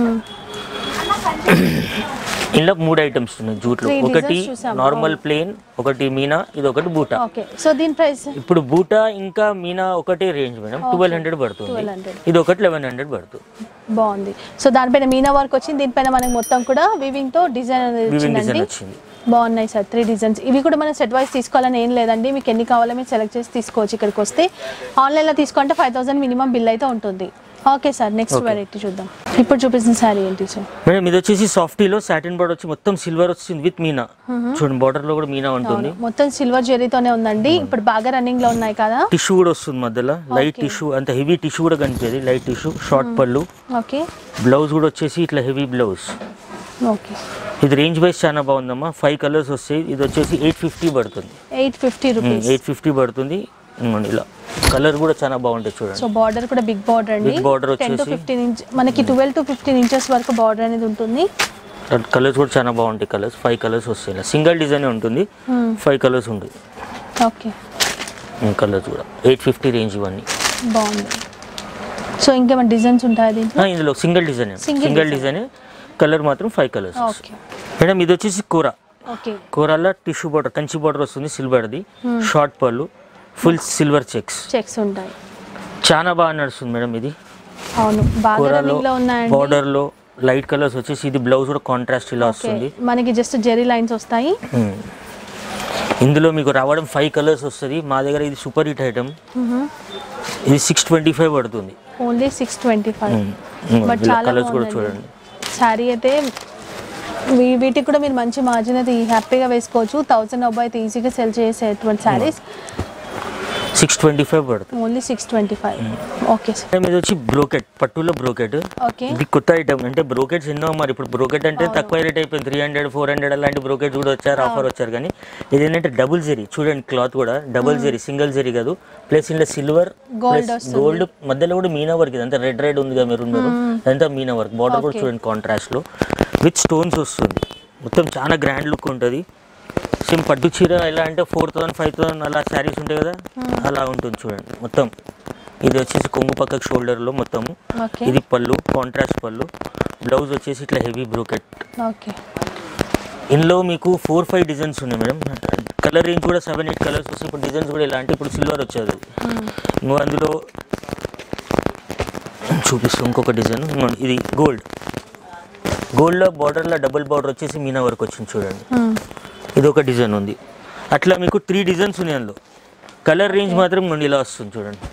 ఇందులో మూడు ఐటమ్స్ ఉన్నాయి జూట్లో Three ఒకటి designs చూసాము. నార్మల్ ప్లేన్ ఒకటి మీనా ఇది ఒకటి బూటా ఓకే సో దీని ప్రైస్ ఇప్పుడు బూటా ఇంకా మీనా ఒకటే రేంజ్ మేడం ట్వెల్వ్ హండ్రెడ్ పడుతుంది 1200. ఇది ఒకటి లెవెన్ హండ్రెడ్ పడుతుంది బాగుంది సో దానిపైన మీనా వర్క్ వచ్చింది దీనిపైన మనకి మొత్తం కూడా వివింగ్ తో డిజైన్ అనేది వివింగ్ వచ్చిందండి డిజైన్ వచ్చింది బాగున్నాయి సార్ త్రీ డిజైన్స్ ఇవి కూడా మనం సెట్ వైస్ తీసుకోవాలని ఏం లేదండి మీకు ఎన్ని కావాలో మీరు సెలెక్ట్ చేసి తీసుకోవచ్చు ఇక్కడికి వస్తే ఆన్లైన్లో తీసుకుంటే ఫైవ్ థౌసండ్ మినిమం బిల్ అయితే ఉంటుంది ఓకే సార్ నెక్స్ట్ వెరైటీ చూద్దాం ఇప్పుడు చూపిస్తున్న శారీ ఏంటి సార్ మేడం ఇది వచ్చేసి సాఫ్టీలో సాటిన్ బార్డర్ వచ్చి మొత్తం సిల్వర్ వచ్చింది విత్ మీనా చూడండి బార్డర్ లో కూడా మీనా ఉంటుంది మొత్తం సిల్వర్ జెరీతోనే ఉందండి ఇప్పుడు బాగా రన్నింగ్ లో ఉన్నాయి కదా టిష్యూ కూడా వస్తుంది మధ్యలో లైట్ టిష్యూ అంత హెవీ టిష్యూ కూడా కనిపించేది లైట్ టిష్యూ షార్ట్ పళ్ళు ఓకే బ్లౌజ్ కూడా వచ్చేసి ఇట్లా హెవీ బ్లౌజ్ ఓకే ఇది రేంజ్ వైజ్ చాలా బాగుందమ్మా ఫైవ్ కలర్స్ వస్తాయి ఇది వచ్చేసి ఎయిట్ ఫిఫ్టీ పడుతుంది eight fifty rupees eight fifty పడుతుంది ఇదిగోండి ఇలా కలర్ కూడా చాలా బాగుంటాయి చూడండి సో బార్డర్ కూడా బిగ్ బార్డర్ అండి Big border టెన్ టు వచ్చేసి- ఫిఫ్టీన్ ఇంచ్ మనకి ట్వెల్వ్ టు ఫిఫ్టీన్ ఇంచెస్ వరకు బార్డర్ అనేది ఉంటుంది కలర్స్ కూడా చాలా బాగుంటాయి కలర్స్ ఫైవ్ కలర్స్ వస్తాయి ఇలా సింగిల్ డిజైన్ ఉంటుంది ఫైవ్ కలర్స్ ఉంటుంది ఓకే కలర్స్ కూడా ఎయిట్ ఫిఫ్టీ రేంజ్ ఇవన్నీ బాగుంది సో ఇంకేమైనా డిజైన్స్ ఉంటాయి దీంట్లో ఆ, ఇందులో single design Single single design colour మాత్రం ఫైవ్ కలర్స్ ఓకే మేడం ఇది వచ్చేసి కూర ఓకే కూరల్లో టిష్యూ బార్డర్ కంచి బార్డర్ వస్తుంది సిల్వర్ది షార్ట్ పళ్ళు ఫుల్ సిల్వర్ చెక్స్ చెక్స్ ఉంటాయి చాలా బాగా నడుస్తుంది మేడం ఇది అవును బాగా కూరలో రన్నింగ్ లో ఉన్నాయండి బార్డర్ లో లైట్ కలర్స్ వచ్చేసి ఇది బ్లౌజ్ కూడా కాంట్రాస్ట్ ఇలా ఓకే వస్తుంది మనకి జస్ట్ జెరీ లైన్స్ వస్తాయి Hmm. ఇందులో మీకు రావడం ఫైవ్ కలర్స్ వస్తుంది మా దగ్గర ఇది సూపర్ హిట్ ఐటమ్ ఇది సిక్స్ ట్వంటీ ఫైవ్ పడుతుంది only six twenty five Hmm. But ఇలా చాలా కలర్స్ కూడా బాగుందండి చూడండి శారీ అయితే వీ- వీటికి కూడా మీరు మంచి మార్జిన్ అయితే హ్యాపీగా వేసుకోవచ్చు థౌసండ్ అబ్బాయి అయితే ఈజీగా సెల్ చేసేటువంటి శారీస్ సిక్స్ ట్వంటీ ఫైవ్ పడుతుంది only six twenty five okay sir madam, ఇది వచ్చి బ్రోకెట్ పట్టులో బ్రోకెట్ ఓకే ఇది కొత్త ఐటమ్ అంటే బ్రోకెట్స్ ఎన్నో మరి ఇప్పుడు బ్రోకెట్ అంటే తక్కువ రేట్ అయిపోయింది త్రీ హండ్రెడ్ ఫోర్ హండ్రెడ్ అలాంటి బ్రోకెట్స్ కూడా వచ్చారు ఆఫర్ వచ్చారు కానీ ఇది ఏంటంటే డబుల్ జెరీ చూడండి క్లాత్ కూడా డబుల్ జెరీ సింగిల్ జెరీ కాదు ప్లస్ ఇంట్లో సిల్వర్ Gold ప్లస్ గోల్డ్ మధ్యలో కూడా మీనా వర్క్ ఇదంతా రెడ్ రెడ్ ఉంది కదా మీరు ఉన్నారు అదంతా మీనా వర్క్ బార్డర్ కూడా Okay. చూడండి కాంట్రాస్ట్ లో విత్ స్టోన్స్ వస్తుంది మొత్తం చాలా గ్రాండ్ లుక్ ఉంటుంది సేమ్ పట్టు చీర ఎలా అంటే ఫోర్ థౌసండ్ ఫైవ్ థౌసండ్ అలా శారీస్ ఉంటాయి కదా అలా ఉంటుంది చూడండి మొత్తం ఇది వచ్చేసి కొంగు పక్కకు షోల్డర్లో మొత్తం ఓకే ఇది పళ్ళు కాంట్రాస్ట్ పళ్ళు బ్లౌజ్ వచ్చేసి ఇట్లా హెవీ బ్రోకెట్ ఓకే ఇందులో మీకు ఫోర్ ఫైవ్ డిజైన్స్ ఉన్నాయి మేడం కలర్ రేంజ్ కూడా సెవెన్ ఎయిట్ కలర్స్ వస్తాయి ఇప్పుడు డిజైన్స్ కూడా ఇలా అంటే ఇప్పుడు సిల్వర్ వచ్చేది ఇంకో అందులో చూపిస్తాం ఇంకొక డిజైన్ ఇది గోల్డ్ గోల్డ్లో బార్డర్లో డబుల్ బార్డర్ వచ్చేసి మీనా వర్క్ వచ్చింది చూడండి ఇది ఒక డిజైన్ ఉంది అట్లా మీకు త్రీ డిజైన్స్ ఉన్నాయి అందులో కలర్ రేంజ్ మాత్రం మొండి ఇలా వస్తుంది చూడండి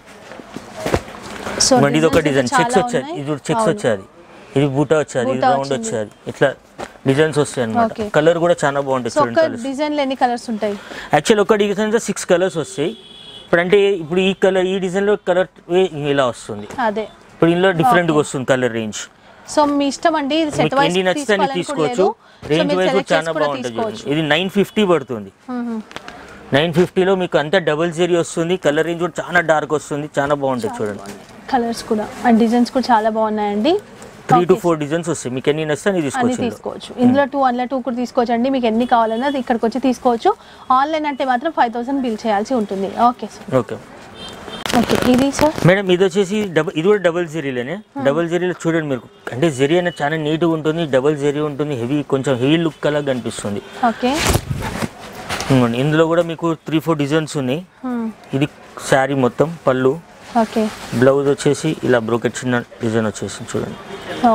సో మరి ఇది ఒక డిజైన్ చాలా చెక్స్ వచ్చాది ఉన్నాయి. ఇది చెక్స్ అవును. వచ్చేది ఇది బూటా వచ్చేది ఇది బూటా రౌండ్ వచ్చింది. వచ్చేది ఇట్లా డిజైన్స్ వస్తాయి అనమాట Okay. కలర్ కూడా చాలా బాగుంటుంది సో చూడండి ఒక కలర్స్ డిజైన్ లో ఎన్ని కలర్స్ ఉంటాయి యాక్చువల్ ఒక డిజైన్ సిక్స్ కలర్స్ వస్తాయి ఇప్పుడు అంటే ఇప్పుడు ఈ కలర్ ఈ డిజైన్లో కలర్ ఇలా వస్తుంది అదే ఇప్పుడు ఇందులో డిఫరెంట్గా వస్తుంది కలర్ రేంజ్ సో మీ ఇష్టం అండి ఇది సెట్ మీకు వైస్ ఎన్ని నచ్చితే అన్ని తీసుకోవచ్చు రేంజ్ వైజ్ కూడా చాలా బాగుంటుంది చూడండి. ఇది నైన్ ఫిఫ్టీ పడుతుంది నైన్ ఫిఫ్టీలో మీకు అంతా డబుల్ జెరీ వస్తుంది కలర్ రేంజ్ కూడా చాలా డార్క్ వస్తుంది చాలా బాగుంటుంది చూడండి కలర్స్ కూడా అండ్ డిజైన్స్ కూడా చాలా బాగున్నాయండి త్రీ టు ఫోర్ డిజైన్స్ వస్తాయి మీకు ఎన్ని నచ్చితే అన్ని అన్ని తీసుకోవచ్చు ఇందులో. తీసుకోవచ్చు ఇందులో టూ అందులో టూ కూడా తీసుకోవచ్చు అండి మీకు ఎన్ని కావాలన్నా అది ఇక్కడికి వచ్చి తీసుకోవచ్చు ఆన్లైన్ అంటే మాత్రం ఫైవ్ థౌసండ్ బిల్ చేయాల్సి ఉంటుంది ఓకే సార్ ఓకే ఓకే ఇది సార్ మేడం ఇది వచ్చేసి డబల్ ఇది కూడా డబల్ జెరీలోనే డబల్ జెరీలో చూడండి మీరు అంటే జెరీ అనేది చాలా నీట్గా ఉంటుంది డబల్ జెరీ ఉంటుంది హెవీ కొంచెం హెవీ లుక్ అలా కనిపిస్తుంది ఓకే ఇదిగోండి. ఇందులో కూడా మీకు త్రీ ఫోర్ డిజైన్స్ ఉన్నాయి ఇది శారీ మొత్తం పళ్ళు ఓకే బ్లౌజ్ వచ్చేసి ఇలా బ్రోకెట్ చిన్న డిజైన్ వచ్చేసి చూడండి ఓ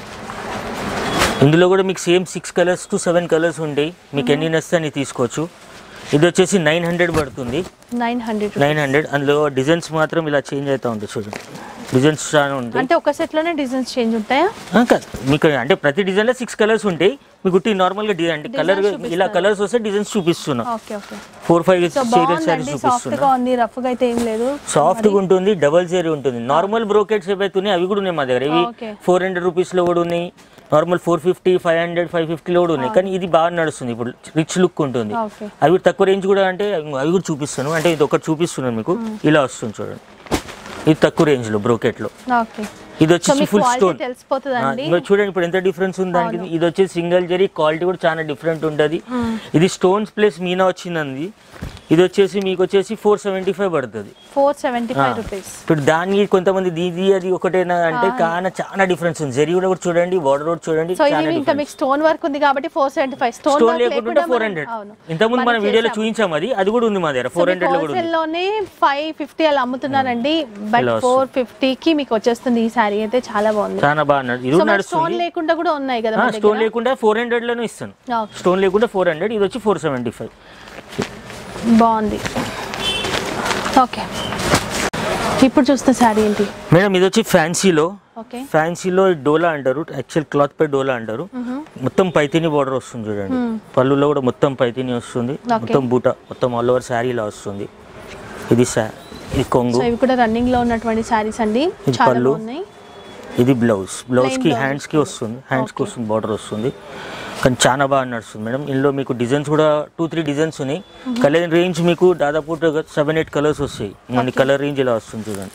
ఇందులో కూడా మీకు same six colours to seven colours ఉంటాయి మీకు ఎన్ని నచ్చితే అన్ని తీసుకోవచ్చు ఇది వచ్చేసి నైన్ హండ్రెడ్ పడుతుంది నైన్ హండ్రెడ్ నైన్ హండ్రెడ్ అందులో డిజైన్స్ మాత్రం ఇలా చేంజ్ అవుతూ ఉంటాయి చూడండి డిజైన్స్ చాలా ఉంటాయి అంటే ఒక సెట్ లోనే డిజైన్స్ చేంజ్ ఉంటాయా ఆ, కాదు మీకు అంటే ప్రతి డిజైన్లో సిక్స్ కలర్స్ ఉంటాయి మీకు ఉట్టి నార్మల్గా డిజైన్ అంటే కలర్ ఇలా కలర్స్ వస్తే డిజైన్స్ చూపిస్తున్నా okay okay four five so serial saris బాగుందండి సాఫ్ట్ చూపిస్తున్నా గా ఉంది రఫ్ గా అయితే ఏం లేదు సాఫ్ట్గా ఉంటుంది డబల్ జరీ ఉంటుంది నార్మల్ బ్రోకెట్స్ ఏవైతే ఉన్నాయి అవి కూడా ఉన్నాయి మా దగ్గర ఇవి ఓకే. ఫోర్ హండ్రెడ్ రూపీస్లో కూడా ఉన్నాయి normal four fifty five hundred five ఫిఫ్టీలో కూడా ఉన్నాయి కానీ ఇది బాగా నడుస్తుంది ఇప్పుడు రిచ్ లుక్ ఉంటుంది ఓకే అవి తక్కువ రేంజ్ కూడా అంటే అవి కూడా చూపిస్తాను అంటే ఇది ఒకటి చూపిస్తున్నాను మీకు ఇలా వస్తుంది చూడండి ఇది తక్కువ రేంజ్లో బ్రోకెట్లో ఓకే ఇది సో వచ్చేసి మీకు ఫుల్ క్వాలిటీ స్టోన్ తెలిసిపోతుందండి మీరు చూడండి ఇప్పుడు ఎంత డిఫరెన్స్ ఉంది దానికి ఇది వచ్చేసి సింగిల్ జరీ క్వాలిటీ కూడా చాలా డిఫరెంట్ ఉంటుంది ఇది స్టోన్స్ ప్లస్ మీనా వచ్చిందండి ఇది వచ్చేసి మీకు వచ్చేసి ఫోర్ సెవెంటీ ఫైవ్ పడుతుంది ఫోర్ సెవెంటీ ఫైవ్ ఆ. రూపీస్ ఇప్పుడు దానికి కొంతమంది దీది అది ఒకటేనా అంటే కానీ చాలా డిఫరెన్స్ ఉంది జరీ కూడా చూడండి బార్డర్ కూడా చూడండి సో చాలా ఇది ఇంకా difference. మీకు స్టోన్ వర్క్ ఉంది కాబట్టి four seventy five stone stone work లేకుండా ఫోర్ హండ్రెడ్ ఇంతకుముందు మన వీడియోలో చూపించాం అది అది కూడా ఉంది మా దగ్గర ఫోర్ హండ్రెడ్ లో కూడా ఉంది హోల్సేల్ లోనే ఫైవ్ ఫిఫ్టీ అలా అమ్ముతున్నారండి బట్ ఇలా ఫోర్ ఫిఫ్టీ కి మీకు వచ్చేస్తుంది ఈ శారీ అయితే చాలా బాగుంది చాలా బాగా నడు- ఇది సో కూడా స్టోన్ నడుస్తుంది లేకుండా కూడా ఉన్నాయి కదా మన స్టోన్ దగ్గర లేకుండా ఫోర్ హండ్రెడ్ లోనే ఇస్తాను ఓకే. స్టోన్ లేకుండా ఫోర్ హండ్రెడ్ ఇది వచ్చి ఫోర్ సెవెంటీ ఫైవ్ బాగుంది ఓకే ఇప్పుడు చూస్తున్న శారీ ఏంటి మేడం ఇది వచ్చి ఫ్యాన్సీలో ఓకే ఫ్యాన్సీలో డోలా అంటారు యాక్చువల్ క్లాత్ పై డోలా అంటారు మొత్తం పైతిని బార్డర్ వస్తుంది చూడండి పళ్ళులో కూడా మొత్తం పైతిని వస్తుంది Okay. మొత్తం బూట మొత్తం ఆల్ ఓవర్ శారీలా వస్తుంది ఇది సా ఇది కొంగు సో ఇవి కూడా రన్నింగ్ లో ఉన్నటువంటి శారీస్ అండి ఇది చాలా పళ్ళు. బాగున్నాయి ఇది బ్లౌజ్ బ్లౌజ్ కి blouse హ్యాండ్స్ కి వస్తుంది హ్యాండ్స్ కి వస్తుంది బార్డర్ వస్తుంది కానీ చాలా బాగా నడుస్తుంది మేడం ఇందులో మీకు డిజైన్స్ కూడా టూ త్రీ డిజైన్స్ ఉన్నాయి కలర్ రేంజ్ మీకు దాదాపు సెవెన్ ఎయిట్ కలర్స్ వస్తాయి మన కలర్ రేంజ్ ఇలా వస్తుంది చూడండి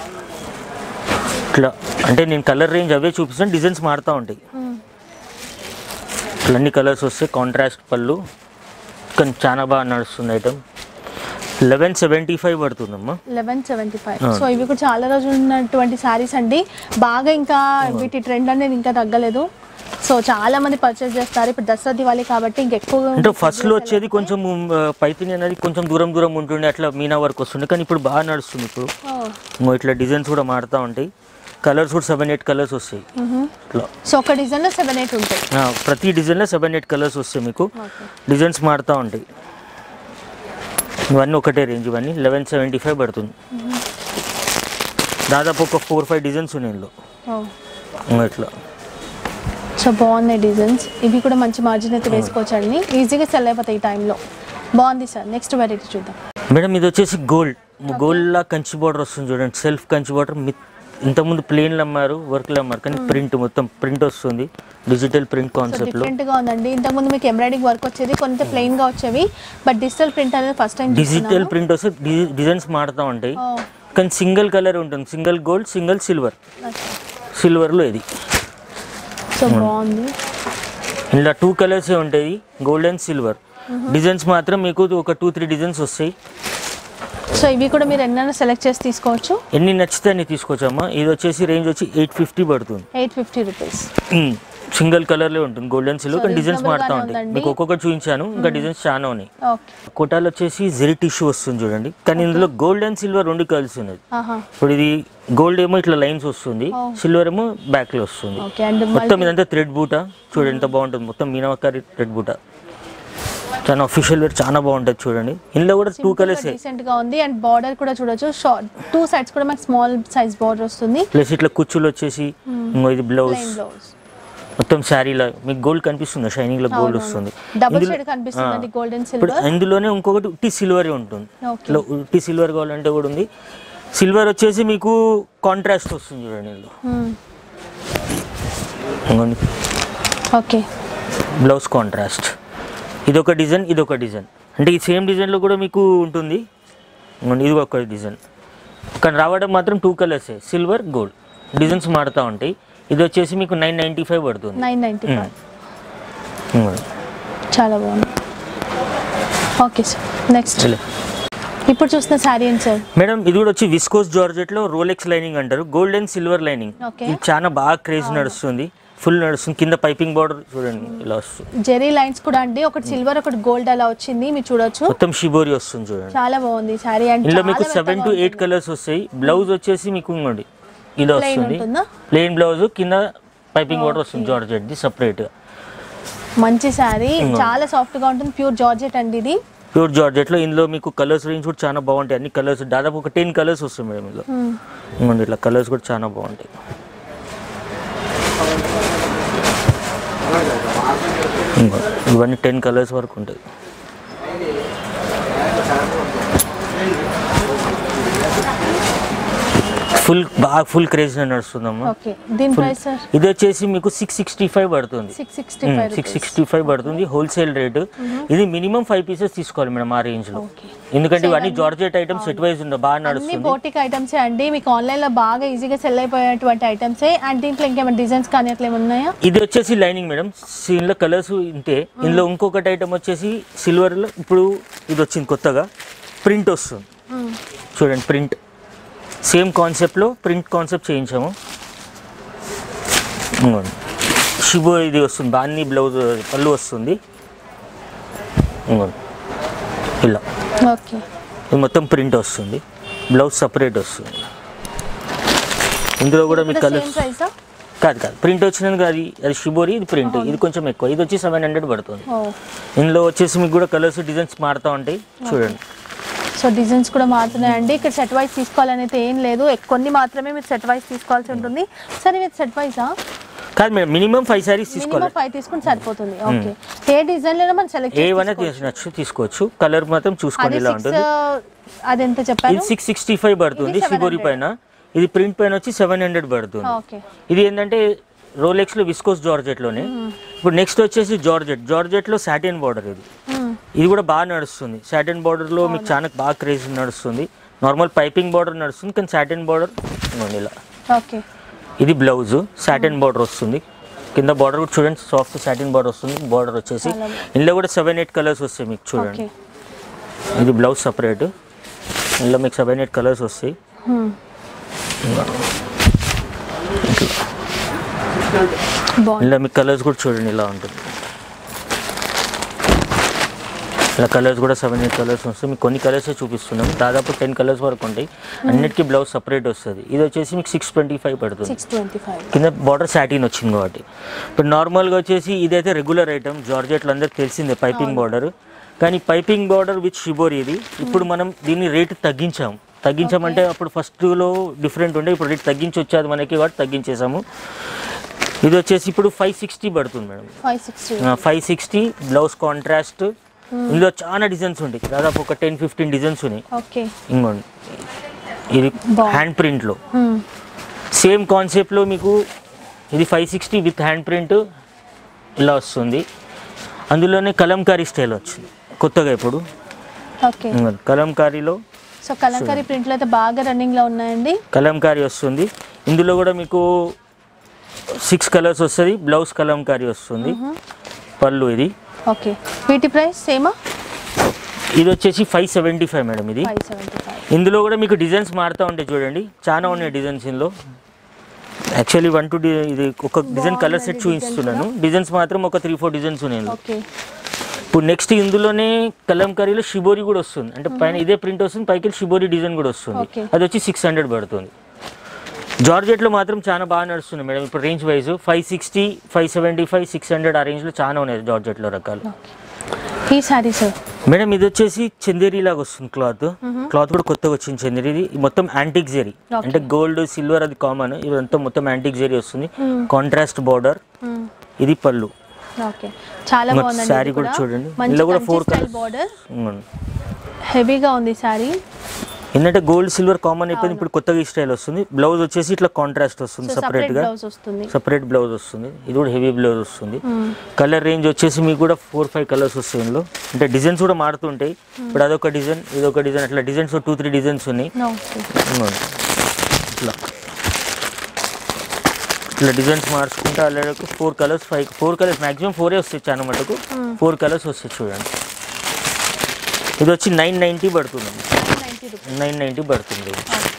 ఇట్లా అంటే నేను కలర్ రేంజ్ అవే చూపిస్తాను డిజైన్స్ మారుతూ ఉంటాయి ఇట్లా అన్ని కలర్స్ వస్తాయి కాంట్రాస్ట్ పళ్ళు కానీ చాలా బాగా నడుస్తుంది ఐటమ్ లెవెన్ సెవెంటీ ఫైవ్ పడుతుందమ్మా లెవెన్ సెవెంటీ ఫైవ్ సో ఇవి కూడా చాలా రోజులు ఉన్నటువంటి శారీస్ అండి బాగా ఇంకా వీటి ట్రెండ్ అనేది ఇంకా తగ్గలేదు సో చాలా మంది పర్చేస్ చేస్తారు ఇప్పుడు దసరా దివాళీ కాబట్టి ఇంకెక్కువ అంటే ఫస్ట్ లో వచ్చేది కొంచెం ఆ, పైతిని అనేది కొంచెం దూరం దూరం ఉంటుండే అట్లా మీనా వర్క్ వస్తుండే కానీ ఇప్పుడు బాగా నడుస్తుంది ఇప్పుడు ఇంకో ఇట్లా డిజైన్స్ కూడా మారుతూ ఉంటాయి కలర్స్ కూడా సెవెన్ ఎయిట్ కలర్స్ వస్తాయి ఇట్లా సో ఒక డిజైన్ లో సెవెన్ ఎయిట్ ఉంటాయి ఆ, ప్రతి డిజైన్లో సెవెన్ ఎయిట్ కలర్స్ వస్తాయి మీకు డిజైన్స్ మారుతూ ఉంటాయి ఇవన్నీ ఒకటే రేంజ్ ఇవన్నీ లెవెన్ సెవెంటీ ఫైవ్ పడుతుంది దాదాపు ఒక ఫోర్ ఫైవ్ డిజైన్స్ ఉన్నాయి ఇందులో ఇంకో ఇట్లా సో బాగున్నాయి డిజైన్స్ ఇవి కూడా మంచి మార్జిన్ అయితే వేసుకోవచ్చు అండి ఈజీగా సెల్ అయిపోతాయి ఈ టైంలో బాగుంది సార్ నెక్స్ట్ వెరైటీ చూద్దాం మేడం ఇది వచ్చేసి గోల్డ్ గోల్డ్ లా కంచి బార్డర్ వస్తుంది చూడండి సెల్ఫ్ కంచి బార్డర్ ఇంతకుముందు ప్లేన్లు అమ్మారు వర్క్లు అమ్మారు కానీ ప్రింట్ మొత్తం ప్రింట్ వస్తుంది డిజిటల్ ప్రింట్ సో కాన్సెప్ట్ లో డిఫరెంట్ గా ఉందండి ఇంతకుముందు మీకు ఎంబ్రాయిడింగ్ వర్క్ వచ్చేది కొంత ప్లెయిన్ గా వచ్చేవి బట్ డిజిటల్ ప్రింట్ అనేది ఫస్ట్ టైం డిజిటల్ ప్రింట్ వస్తే డిజైన్స్ మారుతూ ఉంటాయి కానీ సింగిల్ కలర్ ఉంటుంది సింగిల్ గోల్డ్ సింగిల్ సిల్వర్ సిల్వర్లో ఇది సో బాగుంది ఇలా టూ కలర్స్ ఉంటాయి గోల్డ్ అండ్ సిల్వర్ డిజైన్స్ మాత్రం మీకు ఒక టూ త్రీ డిజైన్స్ వస్తాయి సో ఇవి కూడా మీరు ఎన్నైనా సెలెక్ట్ చేసి తీసుకోవచ్చు ఎన్ని నచ్చితే అన్ని తీసుకొచ్చామా ఇది వచ్చేసి రేంజ్ వచ్చి ఎయిట్ ఫిఫ్టీ పడుతుంది ఎయిట్ ఫిఫ్టీ రూపీస్ సింగిల్ కలర్లో ఉంటుంది గోల్డెన్ సిల్వర్ కానీ డిజైన్స్ reasonable మారుతూ గానే ఉంటాయి ఉందండి. మీకు ఒక్కొక్కటి చూపించాను ఇంకా డిజైన్స్ చాలా ఉన్నాయి ఓకే కోటాలు వచ్చేసి జెరీ టిష్యూ వస్తుంది చూడండి కానీ ఇందులో గోల్డ్ అండ్ సిల్వర్ రెండు కలిసి ఉన్నది ఆహా ఇప్పుడు ఇది గోల్డ్ ఏమో ఇట్లా లైన్స్ వస్తుంది సిల్వర్ ఏమో బ్యాక్ లో వస్తుంది ఓకే అండ్ మొత్తం ఇదంతా థ్రెడ్ బూట చూడండి ఎంత బాగుంటుంది మొత్తం మీనావకారి థ్రెడ్ బూట చాలా అఫీషియల్ వేర్ చాలా బాగుంటుంది చూడండి ఇందులో కూడా టూ కలర్స్ డీసెంట్ గా ఉంది అండ్ బార్డర్ కూడా చూడొచ్చు షార్ట్ టూ సైడ్స్ కూడా మనకి స్మాల్ సైజ్ బార్డర్ వస్తుంది ప్లస్ ఇట్లా కుచ్చులు వచ్చేసి ఇంకో ఇది బ్లౌజ్ ప్లెయిన్ బ్లౌజ్ మొత్తం శారీలో మీకు గోల్డ్ కనిపిస్తుంది షైనింగ్ లో గోల్డ్ వస్తుంది డబుల్ ఇందులో- షేడ్ కనిపిస్తుందండి ఆ. గోల్డెన్ ఇప్పుడు సిల్వర్ ఇందులోనే ఇంకొకటి ఉట్టి సిల్వర్ ఉంటుంది ఓకే ఇట్లా ఉట్టి సిల్వర్ కావాలంటే కూడా ఉంది సిల్వర్ వచ్చేసి మీకు కాంట్రాస్ట్ వస్తుంది చూడండి ఇందులో ఇంకోండి. ఓకే బ్లౌజ్ కాంట్రాస్ట్ ఇదొక డిజైన్ ఇదొక డిజైన్ అంటే ఈ సేమ్ డిజైన్లో కూడా మీకు ఉంటుంది ఇంకోండి, ఇది ఒక డిజైన్ కానీ రావడం మాత్రం టూ కలర్సే సిల్వర్ గోల్డ్ డిజైన్స్ మారుతూ ఉంటాయి ఇది వచ్చేసి మీకు నైన్ నైంటీ ఫైవ్ పడుతుంది నైన్ నైంటీ ఫైవ్ ఇంకోండి. చాలా బాగుంది ఓకే సార్ నెక్స్ట్ ఇలా. ఇప్పుడు చూస్తున్న శారీ ఏంటి సార్ మేడం ఇది కూడా వచ్చి విస్కోస్ జార్జెట్ లో రోలెక్స్ లైనింగ్ అంటారు gold and silver lining Okay. ఇది చాలా బాగా క్రేజ్ నడుస్తుంది ఫుల్ నడుస్తుంది కింద పైపింగ్ బార్డర్ చూడండి ఇలా వస్తుంది జెరీ లైన్స్ కూడా అండి ఒకటి సిల్వర్ ఒకటి గోల్డ్ అలా వచ్చింది మీరు చూడొచ్చు మొత్తం షిబోరి వస్తుంది చూడండి చాలా బాగుంది శారీ అండ్ ఇందులో మీకు సెవెన్ టు ఎయిట్ కలర్స్ వస్తాయి బ్లౌజ్ వచ్చేసి మీకు ఇంకోండి ఇలా Plain వస్తుంది ఉంటుందా? ప్లెయిన్ బ్లౌజ్ కింద పైపింగ్ బార్డర్ వస్తుంది జార్జెట్ ది సపరేట్ మంచి శారీ చాలా సాఫ్ట్ గా ఉంటుంది ప్యూర్ జార్జెట్ అండి ఇది ప్యూర్ జార్జెట్ లో ఇందులో మీకు కలర్స్ రేంజ్ కూడా చాలా బాగుంటాయి అన్ని కలర్స్ దాదాపు ఒక టెన్ కలర్స్ వస్తాయి మేడం ఇందులో ఇంకోండి ఇట్లా కలర్స్ కూడా చాలా బాగుంటాయి ఇంకో ఇవన్నీ టెన్ కలర్స్ వరకు ఉంటాయి ఫుల్ బాగా ఫుల్ క్రేజ్ నడుస్తుందమ్మా ఓకే దీని ప్రైస్ సార్ ఇది వచ్చేసి మీకు సిక్స్ సిక్స్టీ ఫైవ్ పడుతుంది six sixty five six sixty five పడుతుంది హోల్సేల్ రేటు ఇది మినిమం ఫైవ్ పీసెస్ తీసుకోవాలి మేడం ఆ రేంజ్ లో ఓకే ఎందుకంటే ఇవన్నీ జార్జెట్ ఐటమ్స్ సెట్ వైజ్ ఉంది బాగా అన్ని నడుస్తుంది బోటిక్ ఐటమ్స్ అండి మీకు ఆన్లైన్ లో బాగా ఈజీగా సెల్ అయిపోయేటువంటి ఐటమ్సే అండ్ దీంట్లో ఇంకేమైనా డిజైన్స్ కానీ అట్లా ఏమైనా ఉన్నాయా ఇది వచ్చేసి లైనింగ్ మేడం దీనిలో కలర్స్ ఇంతే ఇందులో ఇంకొకటి ఐటమ్ వచ్చేసి సిల్వర్ లో ఇప్పుడు ఇది వచ్చింది కొత్తగా ప్రింట్ వస్తుంది చూడండి ప్రింట్ సేమ్ కాన్సెప్ట్లో ప్రింట్ కాన్సెప్ట్ చేయించాము ఇంకోండి. షిబో ఇది వస్తుంది బాన్ని బ్లౌజ్ పళ్ళు వస్తుంది ఇంకోండి. ఇలా ఓకే ఇది మొత్తం ప్రింట్ వస్తుంది బ్లౌజ్ సపరేట్ వస్తుంది ఇందులో కూడా మీకు సేమ్ కలర్స్ ప్రైసా కాదు కాదు ప్రింట్ వచ్చినందుకు అది అది షిబోరి ఇది ప్రింట్ ఇది కొంచెం ఎక్కువ ఇది వచ్చి సెవెన్ హండ్రెడ్ పడుతుంది ఓ ఇందులో వచ్చేసి మీకు కూడా కలర్స్ డిజైన్స్ మారుతూ ఉంటాయి చూడండి సో డిజైన్స్ కూడా మారుతున్నాయండి ఇక్కడ సెట్ వైజ్ తీసుకోవాలని అయితే ఏం లేదు ఎక్- కొన్ని మాత్రమే మీరు సెట్ వైజ్ తీసుకోవాల్సి ఉంటుంది సరే మీరు సెట్ వైజా కాదు మేడం మినిమం ఫైవ్ సారీస్ తీసుకోవాలి మినిమం ఫైవ్ తీసుకుంటే సరిపోతుంది ఓకే ఏ డిజైన్ లేదా మనం సెలెక్ట్ ఏవైనా నచ్చు తీసుకోవచ్చు కలర్ మాత్రం చూసుకోండి అది ఇలా సిక్స్ ఉంటుంది అది ఎంత ఇది చెప్పారు సిక్స్ సిక్స్టీ ఫైవ్ పడుతుంది ఇది షిబోరి 700. పైన ఇది ప్రింట్ పైన వచ్చి సెవెన్ హండ్రెడ్ పడుతుంది ఓకే ఇది ఏంటంటే రోలెక్స్ లో విస్కోస్ జార్జెట్ లోనే ఇప్పుడు నెక్స్ట్ వచ్చేసి జార్జెట్ జార్జెట్ లో సాటిన్ బార్డర్ ఇది ఇది కూడా బాగా నడుస్తుంది సాటిన్ బార్డర్ లో మీకు చాలా బాగా క్రేజ్ నడుస్తుంది నార్మల్ పైపింగ్ బార్డర్ నడుస్తుంది కానీ సాటిన్ బార్డర్ ఇలా ఓకే ఇది బ్లౌజ్ సాటిన్ బార్డర్ వస్తుంది కింద బార్డర్ కూడా చూడండి సాఫ్ట్ సాటిన్ బార్డర్ వస్తుంది బార్డర్ వచ్చేసి ఇందులో కూడా సెవెన్ ఎయిట్ కలర్స్ వస్తాయి మీకు చూడండి ఓకే ఇది బ్లౌజ్ సపరేట్ ఇందులో మీకు సెవెన్ ఎయిట్ కలర్స్ వస్తాయి బాగుంది ఇలా మీకు కలర్స్ కూడా చూడండి ఇలా ఉంటుంది ఇలా కలర్స్ కూడా సెవెన్ ఎయిట్ కలర్స్ వస్తాయి మీకు కొన్ని కలర్స్ చూపిస్తున్నాం దాదాపు టెన్ కలర్స్ వరకు ఉంటాయి అన్నిటికీ బ్లౌజ్ సపరేట్ వస్తుంది ఇది వచ్చేసి మీకు సిక్స్ ట్వంటీ ఫైవ్ పడుతుంది సిక్స్ ట్వంటీ ఫైవ్ కింద బార్డర్ సాటిన్ వచ్చింది కాబట్టి ఇప్పుడు నార్మల్గా వచ్చేసి ఇదైతే రెగ్యులర్ ఐటమ్ జార్జెట్లో అందరికి తెలిసిందే పైపింగ్ బార్డర్ కానీ పైపింగ్ బార్డర్ విత్ షిబోర్ ఇది ఇప్పుడు మనం దీన్ని రేట్ తగ్గించాం తగ్గించామంటే అప్పుడు ఫస్ట్లో డిఫరెంట్ ఉండే ఇప్పుడు రేట్ తగ్గించి వచ్చేది మనకి కాబట్టి తగ్గించేసాము ఇది వచ్చేసి ఇప్పుడు ఫైవ్ సిక్స్టీ పడుతుంది madam five sixty five sixty blouse contrast ఇందులో చాలా డిజైన్స్ ఉంటాయి దాదాపు ఒక టెన్ ఫిఫ్టీన్ డిజైన్స్ ఉన్నాయి ఓకే ఇంకోండి ఇది బాగుంది. హ్యాండ్ ప్రింట్లో సేమ్ కాన్సెప్ట్లో మీకు ఇది five sixty with hand print ఇలా వస్తుంది అందులోనే కలంకారీ స్టైల్ వచ్చింది కొత్తగా ఇప్పుడు ఓకే ఇంకోండి, కలంకారీలో సో కలంకారీ ప్రింట్లు అయితే బాగా రన్నింగ్ లో ఉన్నాయండి కలంకారీ వస్తుంది ఇందులో కూడా మీకు సిక్స్ కలర్స్ వస్తుంది బ్లౌజ్ కలంకారీ వస్తుంది పళ్ళు ఇది ఓకే వీటి ప్రైస్ సేమా ఇది వచ్చేసి ఫైవ్ సెవెంటీ ఫైవ్ మేడం ఇది ఫైవ్ సెవెంటీ ఫైవ్ ఇందులో కూడా మీకు డిజైన్స్ మారుతూ ఉంటాయి చూడండి చాలా ఉన్నాయి డిజైన్స్ ఇందులో యాక్చువల్లీ వన్ టు ఇది ఒక డిజైన్ కలర్ సెట్ చూపిస్తున్నాను డిజైన్స్ మాత్రం ఒక త్రీ ఫోర్ డిజైన్స్ ఉన్నాయి ఇందులో. ఓకే ఇప్పుడు నెక్స్ట్ ఇందులోనే కలంకారీలో షిబోరి కూడా వస్తుంది అంటే పైన ఇదే ప్రింట్ వస్తుంది పైకి షిబోరి డిజైన్ కూడా వస్తుంది Okay. అది వచ్చి సిక్స్ హండ్రెడ్ పడుతుంది జార్జెట్లో మాత్రం చాలా బాగా నడుస్తుంది మేడం ఇప్పుడు range wise five sixty five seventy five six hundred ఆ రేంజ్లో చాలా ఉన్నాయి జార్జెట్లో రకాలు ఈ సారీ సార్ మేడం ఇది వచ్చేసి చందేరి లాగా వస్తుంది క్లాత్ క్లాత్ కూడా కొత్తగా వచ్చింది చందేరి ఇది మొత్తం యాంటిక్ జెరీ Okay. అంటే గోల్డ్ సిల్వర్ అది కామన్ ఇదంతా మొత్తం యాంటిక్ జెరీ వస్తుంది కాంట్రాస్ట్ బార్డర్ ఇది పళ్ళు ఓకే చాలా మరి బాగుందండి saree ఇది కూడా చూడండి. మంచి ఇందులో కూడా Kanchi four style colours. Border um. హెవీగా ఉంది సారీ ఏంటంటే గోల్డ్ సిల్వర్ కామన్ అయిపోయింది ఇప్పుడు కొత్తగా ఈ స్టైల్ వస్తుంది బ్లౌజ్ వచ్చేసి ఇట్లా కాంట్రాస్ట్ వస్తుంది సో సపరేట్ సపరేట్ గా బ్లౌజ్ వస్తుంది సపరేట్ బ్లౌజ్ వస్తుంది ఇది కూడా హెవీ బ్లౌజ్ వస్తుంది కలర్ రేంజ్ వచ్చేసి మీకు కూడా ఫోర్ ఫైవ్ కలర్స్ వస్తాయి ఇందులో అంటే డిజైన్స్ కూడా మారుతుంటాయి ఇప్పుడు అదొక డిజైన్ ఇదొక డిజైన్ అట్లా డిజైన్స్ టూ త్రీ డిజైన్స్ ఉన్నాయి ఓకే ఇదిగోండి. ఇట్లా ఇట్లా డిజైన్స్ మార్చుకుంటే అలాగే four colours five four colours maximum ఫోరే వస్తాయి చాలా మటుకు ఫోర్ కలర్స్ వస్తాయి చూడండి ఇది వచ్చి నైన్ నైంటీ పడుతుంది నైంటీ రూపీస్ నైన్ నైంటీ పడుతుంది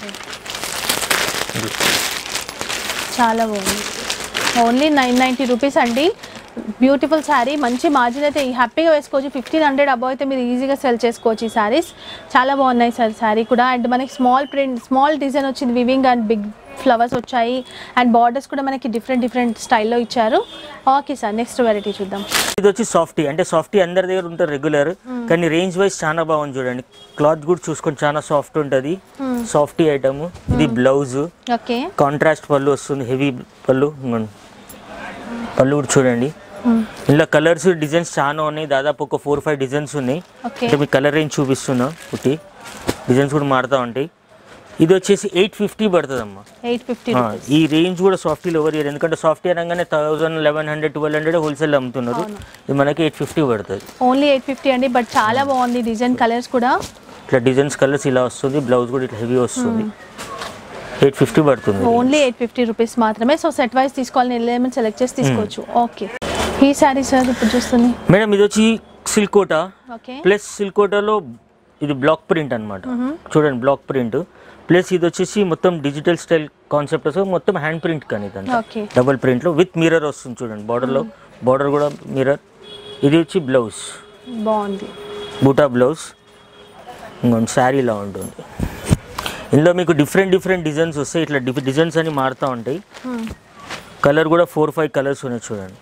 ఓకే చాలా బాగుంది ఓన్లీ నైన్ నైంటీ రూపీస్ అండి బ్యూటిఫుల్ శారీ మంచి మార్జిన్ అయితే హ్యాపీగా వేసుకోవచ్చు ఫిఫ్టీన్ హండ్రెడ్ అబౌవ్ అయితే మీరు ఈజీగా సెల్ చేసుకోవచ్చు ఈ శారీస్ చాలా బాగున్నాయి సార్ శారీ కూడా అండ్ మనకి స్మాల్ ప్రింట్ స్మాల్ డిజైన్ వచ్చింది వివింగ్ అండ్ బిగ్ ఫ్లవర్స్ వచ్చాయి అండ్ బార్డర్స్ కూడా మనకి డిఫరెంట్ డిఫరెంట్ స్టైల్లో ఇచ్చారు ఓకే సార్ నెక్స్ట్ వెరైటీ చూద్దాం ఇది వచ్చి సాఫ్టీ అంటే సాఫ్టీ అందరి దగ్గర ఉంటుంది రెగ్యులర్ కానీ రేంజ్ వైజ్ చాలా బాగుంది చూడండి క్లాత్ కూడా చూసుకొని చాలా సాఫ్ట్ ఉంటుంది సాఫ్టీ ఐటమ్ ఇది బ్లౌజ్ ఓకే కాంట్రాస్ట్ పళ్ళు వస్తుంది హెవీ పళ్ళు ఇదిగోండి. పళ్ళు కూడా చూడండి ఇలా కలర్స్ డిజైన్స్ చాలా ఉన్నాయి దాదాపు ఒక ఫోర్ ఫైవ్ డిజైన్స్ ఉన్నాయి ఓకే అంటే మీకు కలర్ రేంజ్ చూపిస్తున్నా ఒకటి డిజైన్స్ కూడా మారుతూ ఉంటాయి ఇది వచ్చేసి ఎయిట్ ఫిఫ్టీ పడుతుంది అమ్మా ఎయిట్ ఫిఫ్టీ ఆ, ఈ రేంజ్ కూడా సాఫ్టీలో ఎవరు ఇయ్యరు. ఎందుకంటే సాఫ్టీ అనగానే thousand eleven hundred twelve hundred wholesale అమ్ముతున్నారు ఇది మనకి ఎయిట్ ఫిఫ్టీ పడుతుంది ఓన్లీ ఎయిట్ ఫిఫ్టీ అండి బట్ చాలా బాగుంది డిజైన్ కలర్స్ కూడా ఇట్లా డిజైన్స్ కలర్స్ ఇలా వస్తుంది బ్లౌజ్ కూడా ఇట్లా హెవీ వస్తుంది ఎయిట్ ఫిఫ్టీ పడుతుంది ఓన్లీ ఎయిట్ ఫిఫ్టీ రూపీస్ మాత్రమే సో సెట్ వైజ్ తీసుకోవాలని ఎలిమెంట్ సెలెక్ట్ చేసి తీసుకోవచ్చు ఓకే ఈ శారీ సార్ ఇప్పుడు చూస్తుంది మేడం ఇది వచ్చి సిల్కోటా ఓకే ప్లస్ సిల్కోటాలో ఇది బ్లాక్ ప్రింట్ అన్నమాట చూడండి బ్లాక్ ప్రింట్ ప్లస్ ఇది వచ్చేసి మొత్తం డిజిటల్ స్టైల్ కాన్సెప్ట్ వస్తుంది మొత్తం హ్యాండ్ ప్రింట్ కానీ ఇదంతా ఓకే డబుల్ ప్రింట్లో విత్ మిర్రర్ వస్తుంది చూడండి బార్డర్లో బార్డర్ కూడా మిర్రర్ ఇది వచ్చి బ్లౌజ్ బాగుంది బూటా బ్లౌజ్ ఇంకొంచెం శారీ ఇలా ఉంటుంది ఇందులో మీకు డిఫరెంట్ డిఫరెంట్ డిజైన్స్ వస్తాయి ఇట్లా డిఫ్ డిజైన్స్ అని మారుతూ ఉంటాయి కలర్ కూడా ఫోర్ ఫైవ్ కలర్స్ ఉన్నాయి చూడండి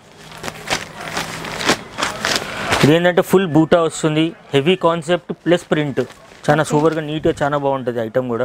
ఇది ఏంటంటే ఫుల్ బూటా వస్తుంది హెవీ కాన్సెప్ట్ ప్లస్ ప్రింట్ చాలా సూపర్గా నీట్గా చాలా బాగుంటుంది ఐటమ్ కూడా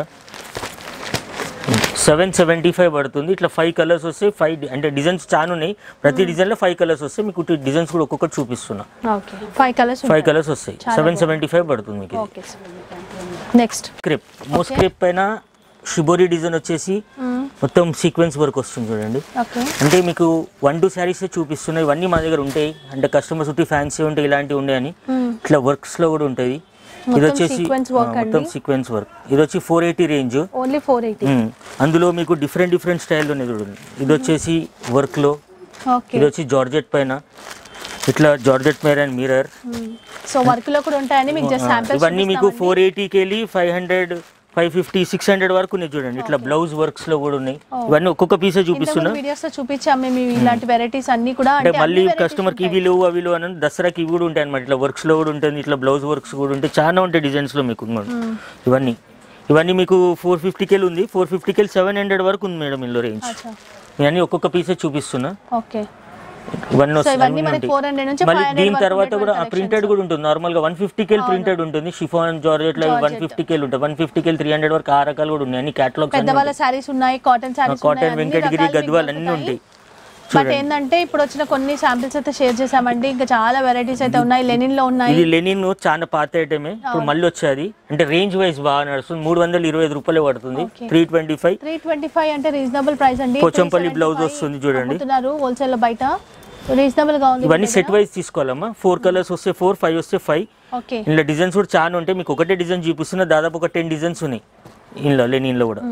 సెవెన్ సెవెంటీ ఫైవ్ పడుతుంది ఇట్లా ఫైవ్ కలర్స్ వస్తాయి ఫైవ్ అంటే డిజైన్స్ చాలా ఉన్నాయి ప్రతి డిజైన్లో ఫైవ్ కలర్స్ వస్తాయి మీకు డిజైన్స్ కూడా ఒక్కొక్కటి చూపిస్తున్నా okay five colours five colours వస్తాయి సెవెన్ సెవెంటీ ఫైవ్ పడుతుంది మీకు okay next crepe most crepe పైన షిబోరి డిజైన్ వచ్చేసి మొత్తం సీక్వెన్స్ వర్క్ వస్తుంది చూడండి ఓకే అంటే మీకు వన్ టూ శారీస్ చూపిస్తున్నాయి ఇవన్నీ మా దగ్గర ఉంటాయి అంటే కస్టమర్స్ ఉంటే ఫ్యాన్సీ ఉంటాయి ఇలాంటివి ఉంటాయని ఇట్లా వర్క్స్ లో కూడా ఉంటుంది ఇది మొత్తం వచ్చేసి sequence work ఆ, మొత్తం అండి. సీక్వెన్స్ వర్క్ ఇది వచ్చి four eighty range only four eighty అందులో మీకు డిఫరెంట్ డిఫరెంట్ స్టైల్ ఉన్నాయి చూడండి ఇది వచ్చేసి వర్క్ లో ఓకే ఇది వచ్చి జార్జెట్ పైన ఇట్లా జార్జెట్ మేర్ అండ్ మిరర్ సో వర్క్ లో కూడా ఉంటాయని మీకు జస్ట్ శాంపిల్స్ ఇవన్నీ మీకు ఫోర్ ఎయిటీకి వెళ్ళి five hundred five fifty six hundred వరకు ఉన్నాయి చూడండి ఇట్లా బ్లౌజ్ వర్క్స్ లో కూడా ఉన్నాయి ఇవన్నీ ఒక్కొక్క పీసే చూపిస్తున్నా వీడియోస్ లో చూపించాం మేము ఇలాంటి వెరైటీస్ అన్ని కూడా అంటే అంటే మళ్ళీ అన్ని varieties కస్టమర్ కి ఉంటాయి. ఇవి లేవు అవి లేవు అని దసరాకి ఇవి కూడా ఉంటాయి అనమాట ఇట్లా వర్క్స్ లో కూడా ఉంటుంది ఇట్లా బ్లౌజ్ వర్క్స్ కూడా ఉంటాయి చాలా ఉంటాయి డిజైన్స్ లో మీకు ఇంకోటి. ఇవన్నీ ఇవన్నీ మీకు ఫోర్ ఫిఫ్టీ కెల్ ఉంది ఫోర్ ఫిఫ్టీ కెల్ సెవెన్ హండ్రెడ్ వరకు ఉంది మేడం ఇందులో రేంజ్ అచ్చా ఇవన్నీ ఒక్కొక్క పీసే చూపిస్తున్నా ఓకే ఇవన్నీ సో వస్తాయి, ఇవన్నీ అన్నీ మనకి ఉంటాయి. 400 నుంచి మళ్ళీ 500 దీని వరకు తర్వాత కూడా ఉండేటువంటి ప్రింటెడ్ కూడా ఉంటుంది నార్మల్ గా వన్ ఫిఫ్టీ కెల్ ప్రింటెడ్ ఉంటుంది షిఫాన్ జార్జెట్ లో వన్ ఫిఫ్టీ కెల్ ఉంటుంది వన్ ఫిఫ్టీ కెల్ త్రీ హండ్రెడ్ వరకు ఆ రకాలు కూడా ఉన్నాయి అన్ని క్యాటలాగ్స్ పెద్దవాళ్ళ శారీస్ ఉన్నాయి కాటన్ శారీస్ కాటన్ వెంకటగిరి గద్వాల్ అన్ని ఉంటాయి బట్ ఏంటంటే ఇప్పుడు వచ్చిన కొన్ని శాంపిల్స్ అయితే షేర్ చేసామండి ఇంకా చాలా వెరైటీస్ అయితే ఉన్నాయి లెనిన్ లో ఉన్నాయి ఇది లెనిన్ చాలా పాత ఐటమే ఇప్పుడు మళ్ళీ వచ్చేది అంటే రేంజ్ వైజ్ బాగా నడుస్తుంది మూడు వందల ఇరవై ఐదు రూపాయలు పడుతుంది Okay. Three twenty five three twenty five అంటే రీజనబుల్ ప్రైస్ అండి పోచంపల్లి బ్లౌజ్ వస్తుంది చూడండి హోల్సేల్ లో బయట రీజనబుల్ గా ఉంది ఇవన్నీ సెట్ వైజ్ తీసుకోవాలమ్మా ఫోర్ కలర్స్ వస్తే ఫోర్ ఫైవ్ వస్తే ఫైవ్ ఓకే ఇందులో డిజైన్స్ కూడా చాలా ఉంటాయి మీకు ఒకటే డిజైన్ చూపిస్తున్నా దాదాపు ఒక టెన్ డిజైన్స్ ఉన్నాయి ఇందులో లెనిన్లో కూడా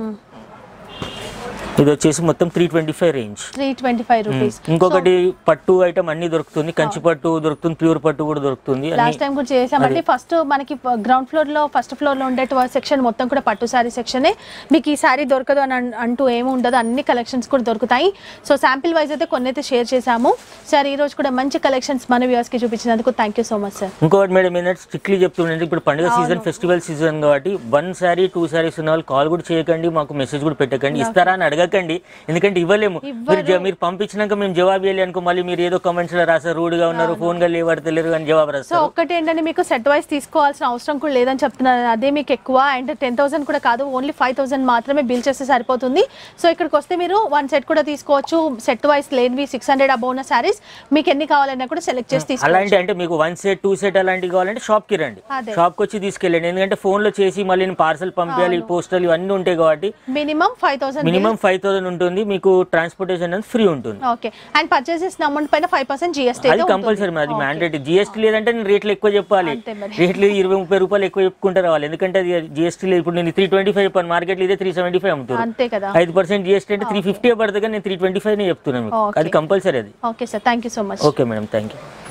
ఇది వచ్చేసి మొత్తం three twenty five range three twenty five rupees ఇంకొకటి పట్టు ఐటమ్ అన్ని దొరుకుతుంది కంచి పట్టు దొరుకుతుంది ప్యూర్ పట్టు కూడా దొరుకుతుంది అన్ని లాస్ట్ టైం కూడా చేసామండి ఫస్ట్ మనకి గ్రౌండ్ ఫ్లోర్ లో ఫస్ట్ ఫ్లోర్ లో ఉండే సెక్షన్ మొత్తం కూడా పట్టు శారీ సెక్షనే మీకు ఈ శారీ దొరకదు అని అన్- అంటూ ఏమి ఉండదు అన్ని కలెక్షన్స్ కూడా దొరుకుతాయి సో శాంపిల్ వైజ్ అయితే కొన్ని అయితే షేర్ చేసాము సార్ ఈ రోజు కూడా మంచి కలెక్షన్స్ మన వ్యూవర్స్ కి చూపించినందుకు thank you so much sir ఇంకోటి మేడం ఏంటంటే స్ట్రిక్ట్లీ చెప్తుండే ఇప్పుడు పండుగ సీజన్ ఫెస్టివల్ సీజన్ కాబట్టి వన్ శారీ టూ శారీస్ ఉన్న వాళ్ళు కాల్ కూడా చేయకండి మాకు మెసేజ్ కూడా పెట్టకండి ఇస్తారా అని అడగకండి ఎందుకంటే ఇవ్వలేము మీరు జ- మీరు పంపించినాక మేము జవాబు ఇవ్వాలి అనుకో మళ్ళీ మీరు ఏదో కామెంట్స్ లో రాసారు రూడ్ గా ఉన్నారు ఫోన్ గా లేవడతలేరు అని జవాబు సో రాస్తారు ఒక్కటి ఏంటంటే మీకు సెట్ వైస్ తీసుకోవాల్సిన అవసరం కూడా లేదని చెప్తున్నాను అదే మీకు ఎక్కువ అండ్ టెన్ థౌసండ్ కూడా కాదు ఓన్లీ ఫైవ్ థౌసండ్ మాత్రమే బిల్ చేస్తే సరిపోతుంది సో ఇక్కడికి వస్తే మీరు వన్ సెట్ కూడా తీసుకోవచ్చు సెట్ వైస్ లేనివి సిక్స్ హండ్రెడ్ అబౌవ్ ఉన్న శారీస్ మీకు ఎన్ని కావాలన్నా కూడా సెలెక్ట్ చేసి తీసుకోవచ్చు అలాంటి అంటే మీకు వన్ సెట్ టూ సెట్ అలాంటివి కావాలంటే షాప్ కి రండి అదే. షాప్ కి వచ్చి తీసుకెళ్ళండి ఎందుకంటే ఫోన్ లో చేసి మళ్ళీ పార్సల్ పంపించాలి పోస్టల్ ఇవన్నీ ఉంటాయి కాబట్టి minimum five thousand minimum five thousand ఉంటుంది మీకు ట్రాన్స్పోర్టేషన్ అనేది ఫ్రీ ఉంటుంది ఓకే అండ్ పర్చేస్ చేసిన అమౌంట్ పైన ఫైవ్ పర్సెంట్ జిఎస్టీ అది కంపల్సరీ అది మ్యాండేట్ జిఎస్టీ లేదంటే నేను రేట్లు ఎక్కువ చెప్పాలి అంతే మరి. రేట్లు ఇరవై ముప్పై రూపాయలు ఎక్కువ చెప్పుకుంటే రావాలి ఎందుకంటే అది జిఎస్టీ లేదు ఇప్పుడు నేను త్రీ ట్వంటీ ఫైవ్ చెప్పాను మార్కెట్లో ఇదే త్రీ సెవెంటీ ఫైవ్ అమ్ముతారు అంతే కదా ఐదు పర్సెంట్ జిఎస్టీ అంటే త్రీ ఫిఫ్టీ పడుతుంది కానీ నేను త్రీ ట్వంటీ ఫైవ్ చెప్తున్నాను మీకు Okay. అది కంపల్సరీ అది okay sir thank you so much okay madam thank you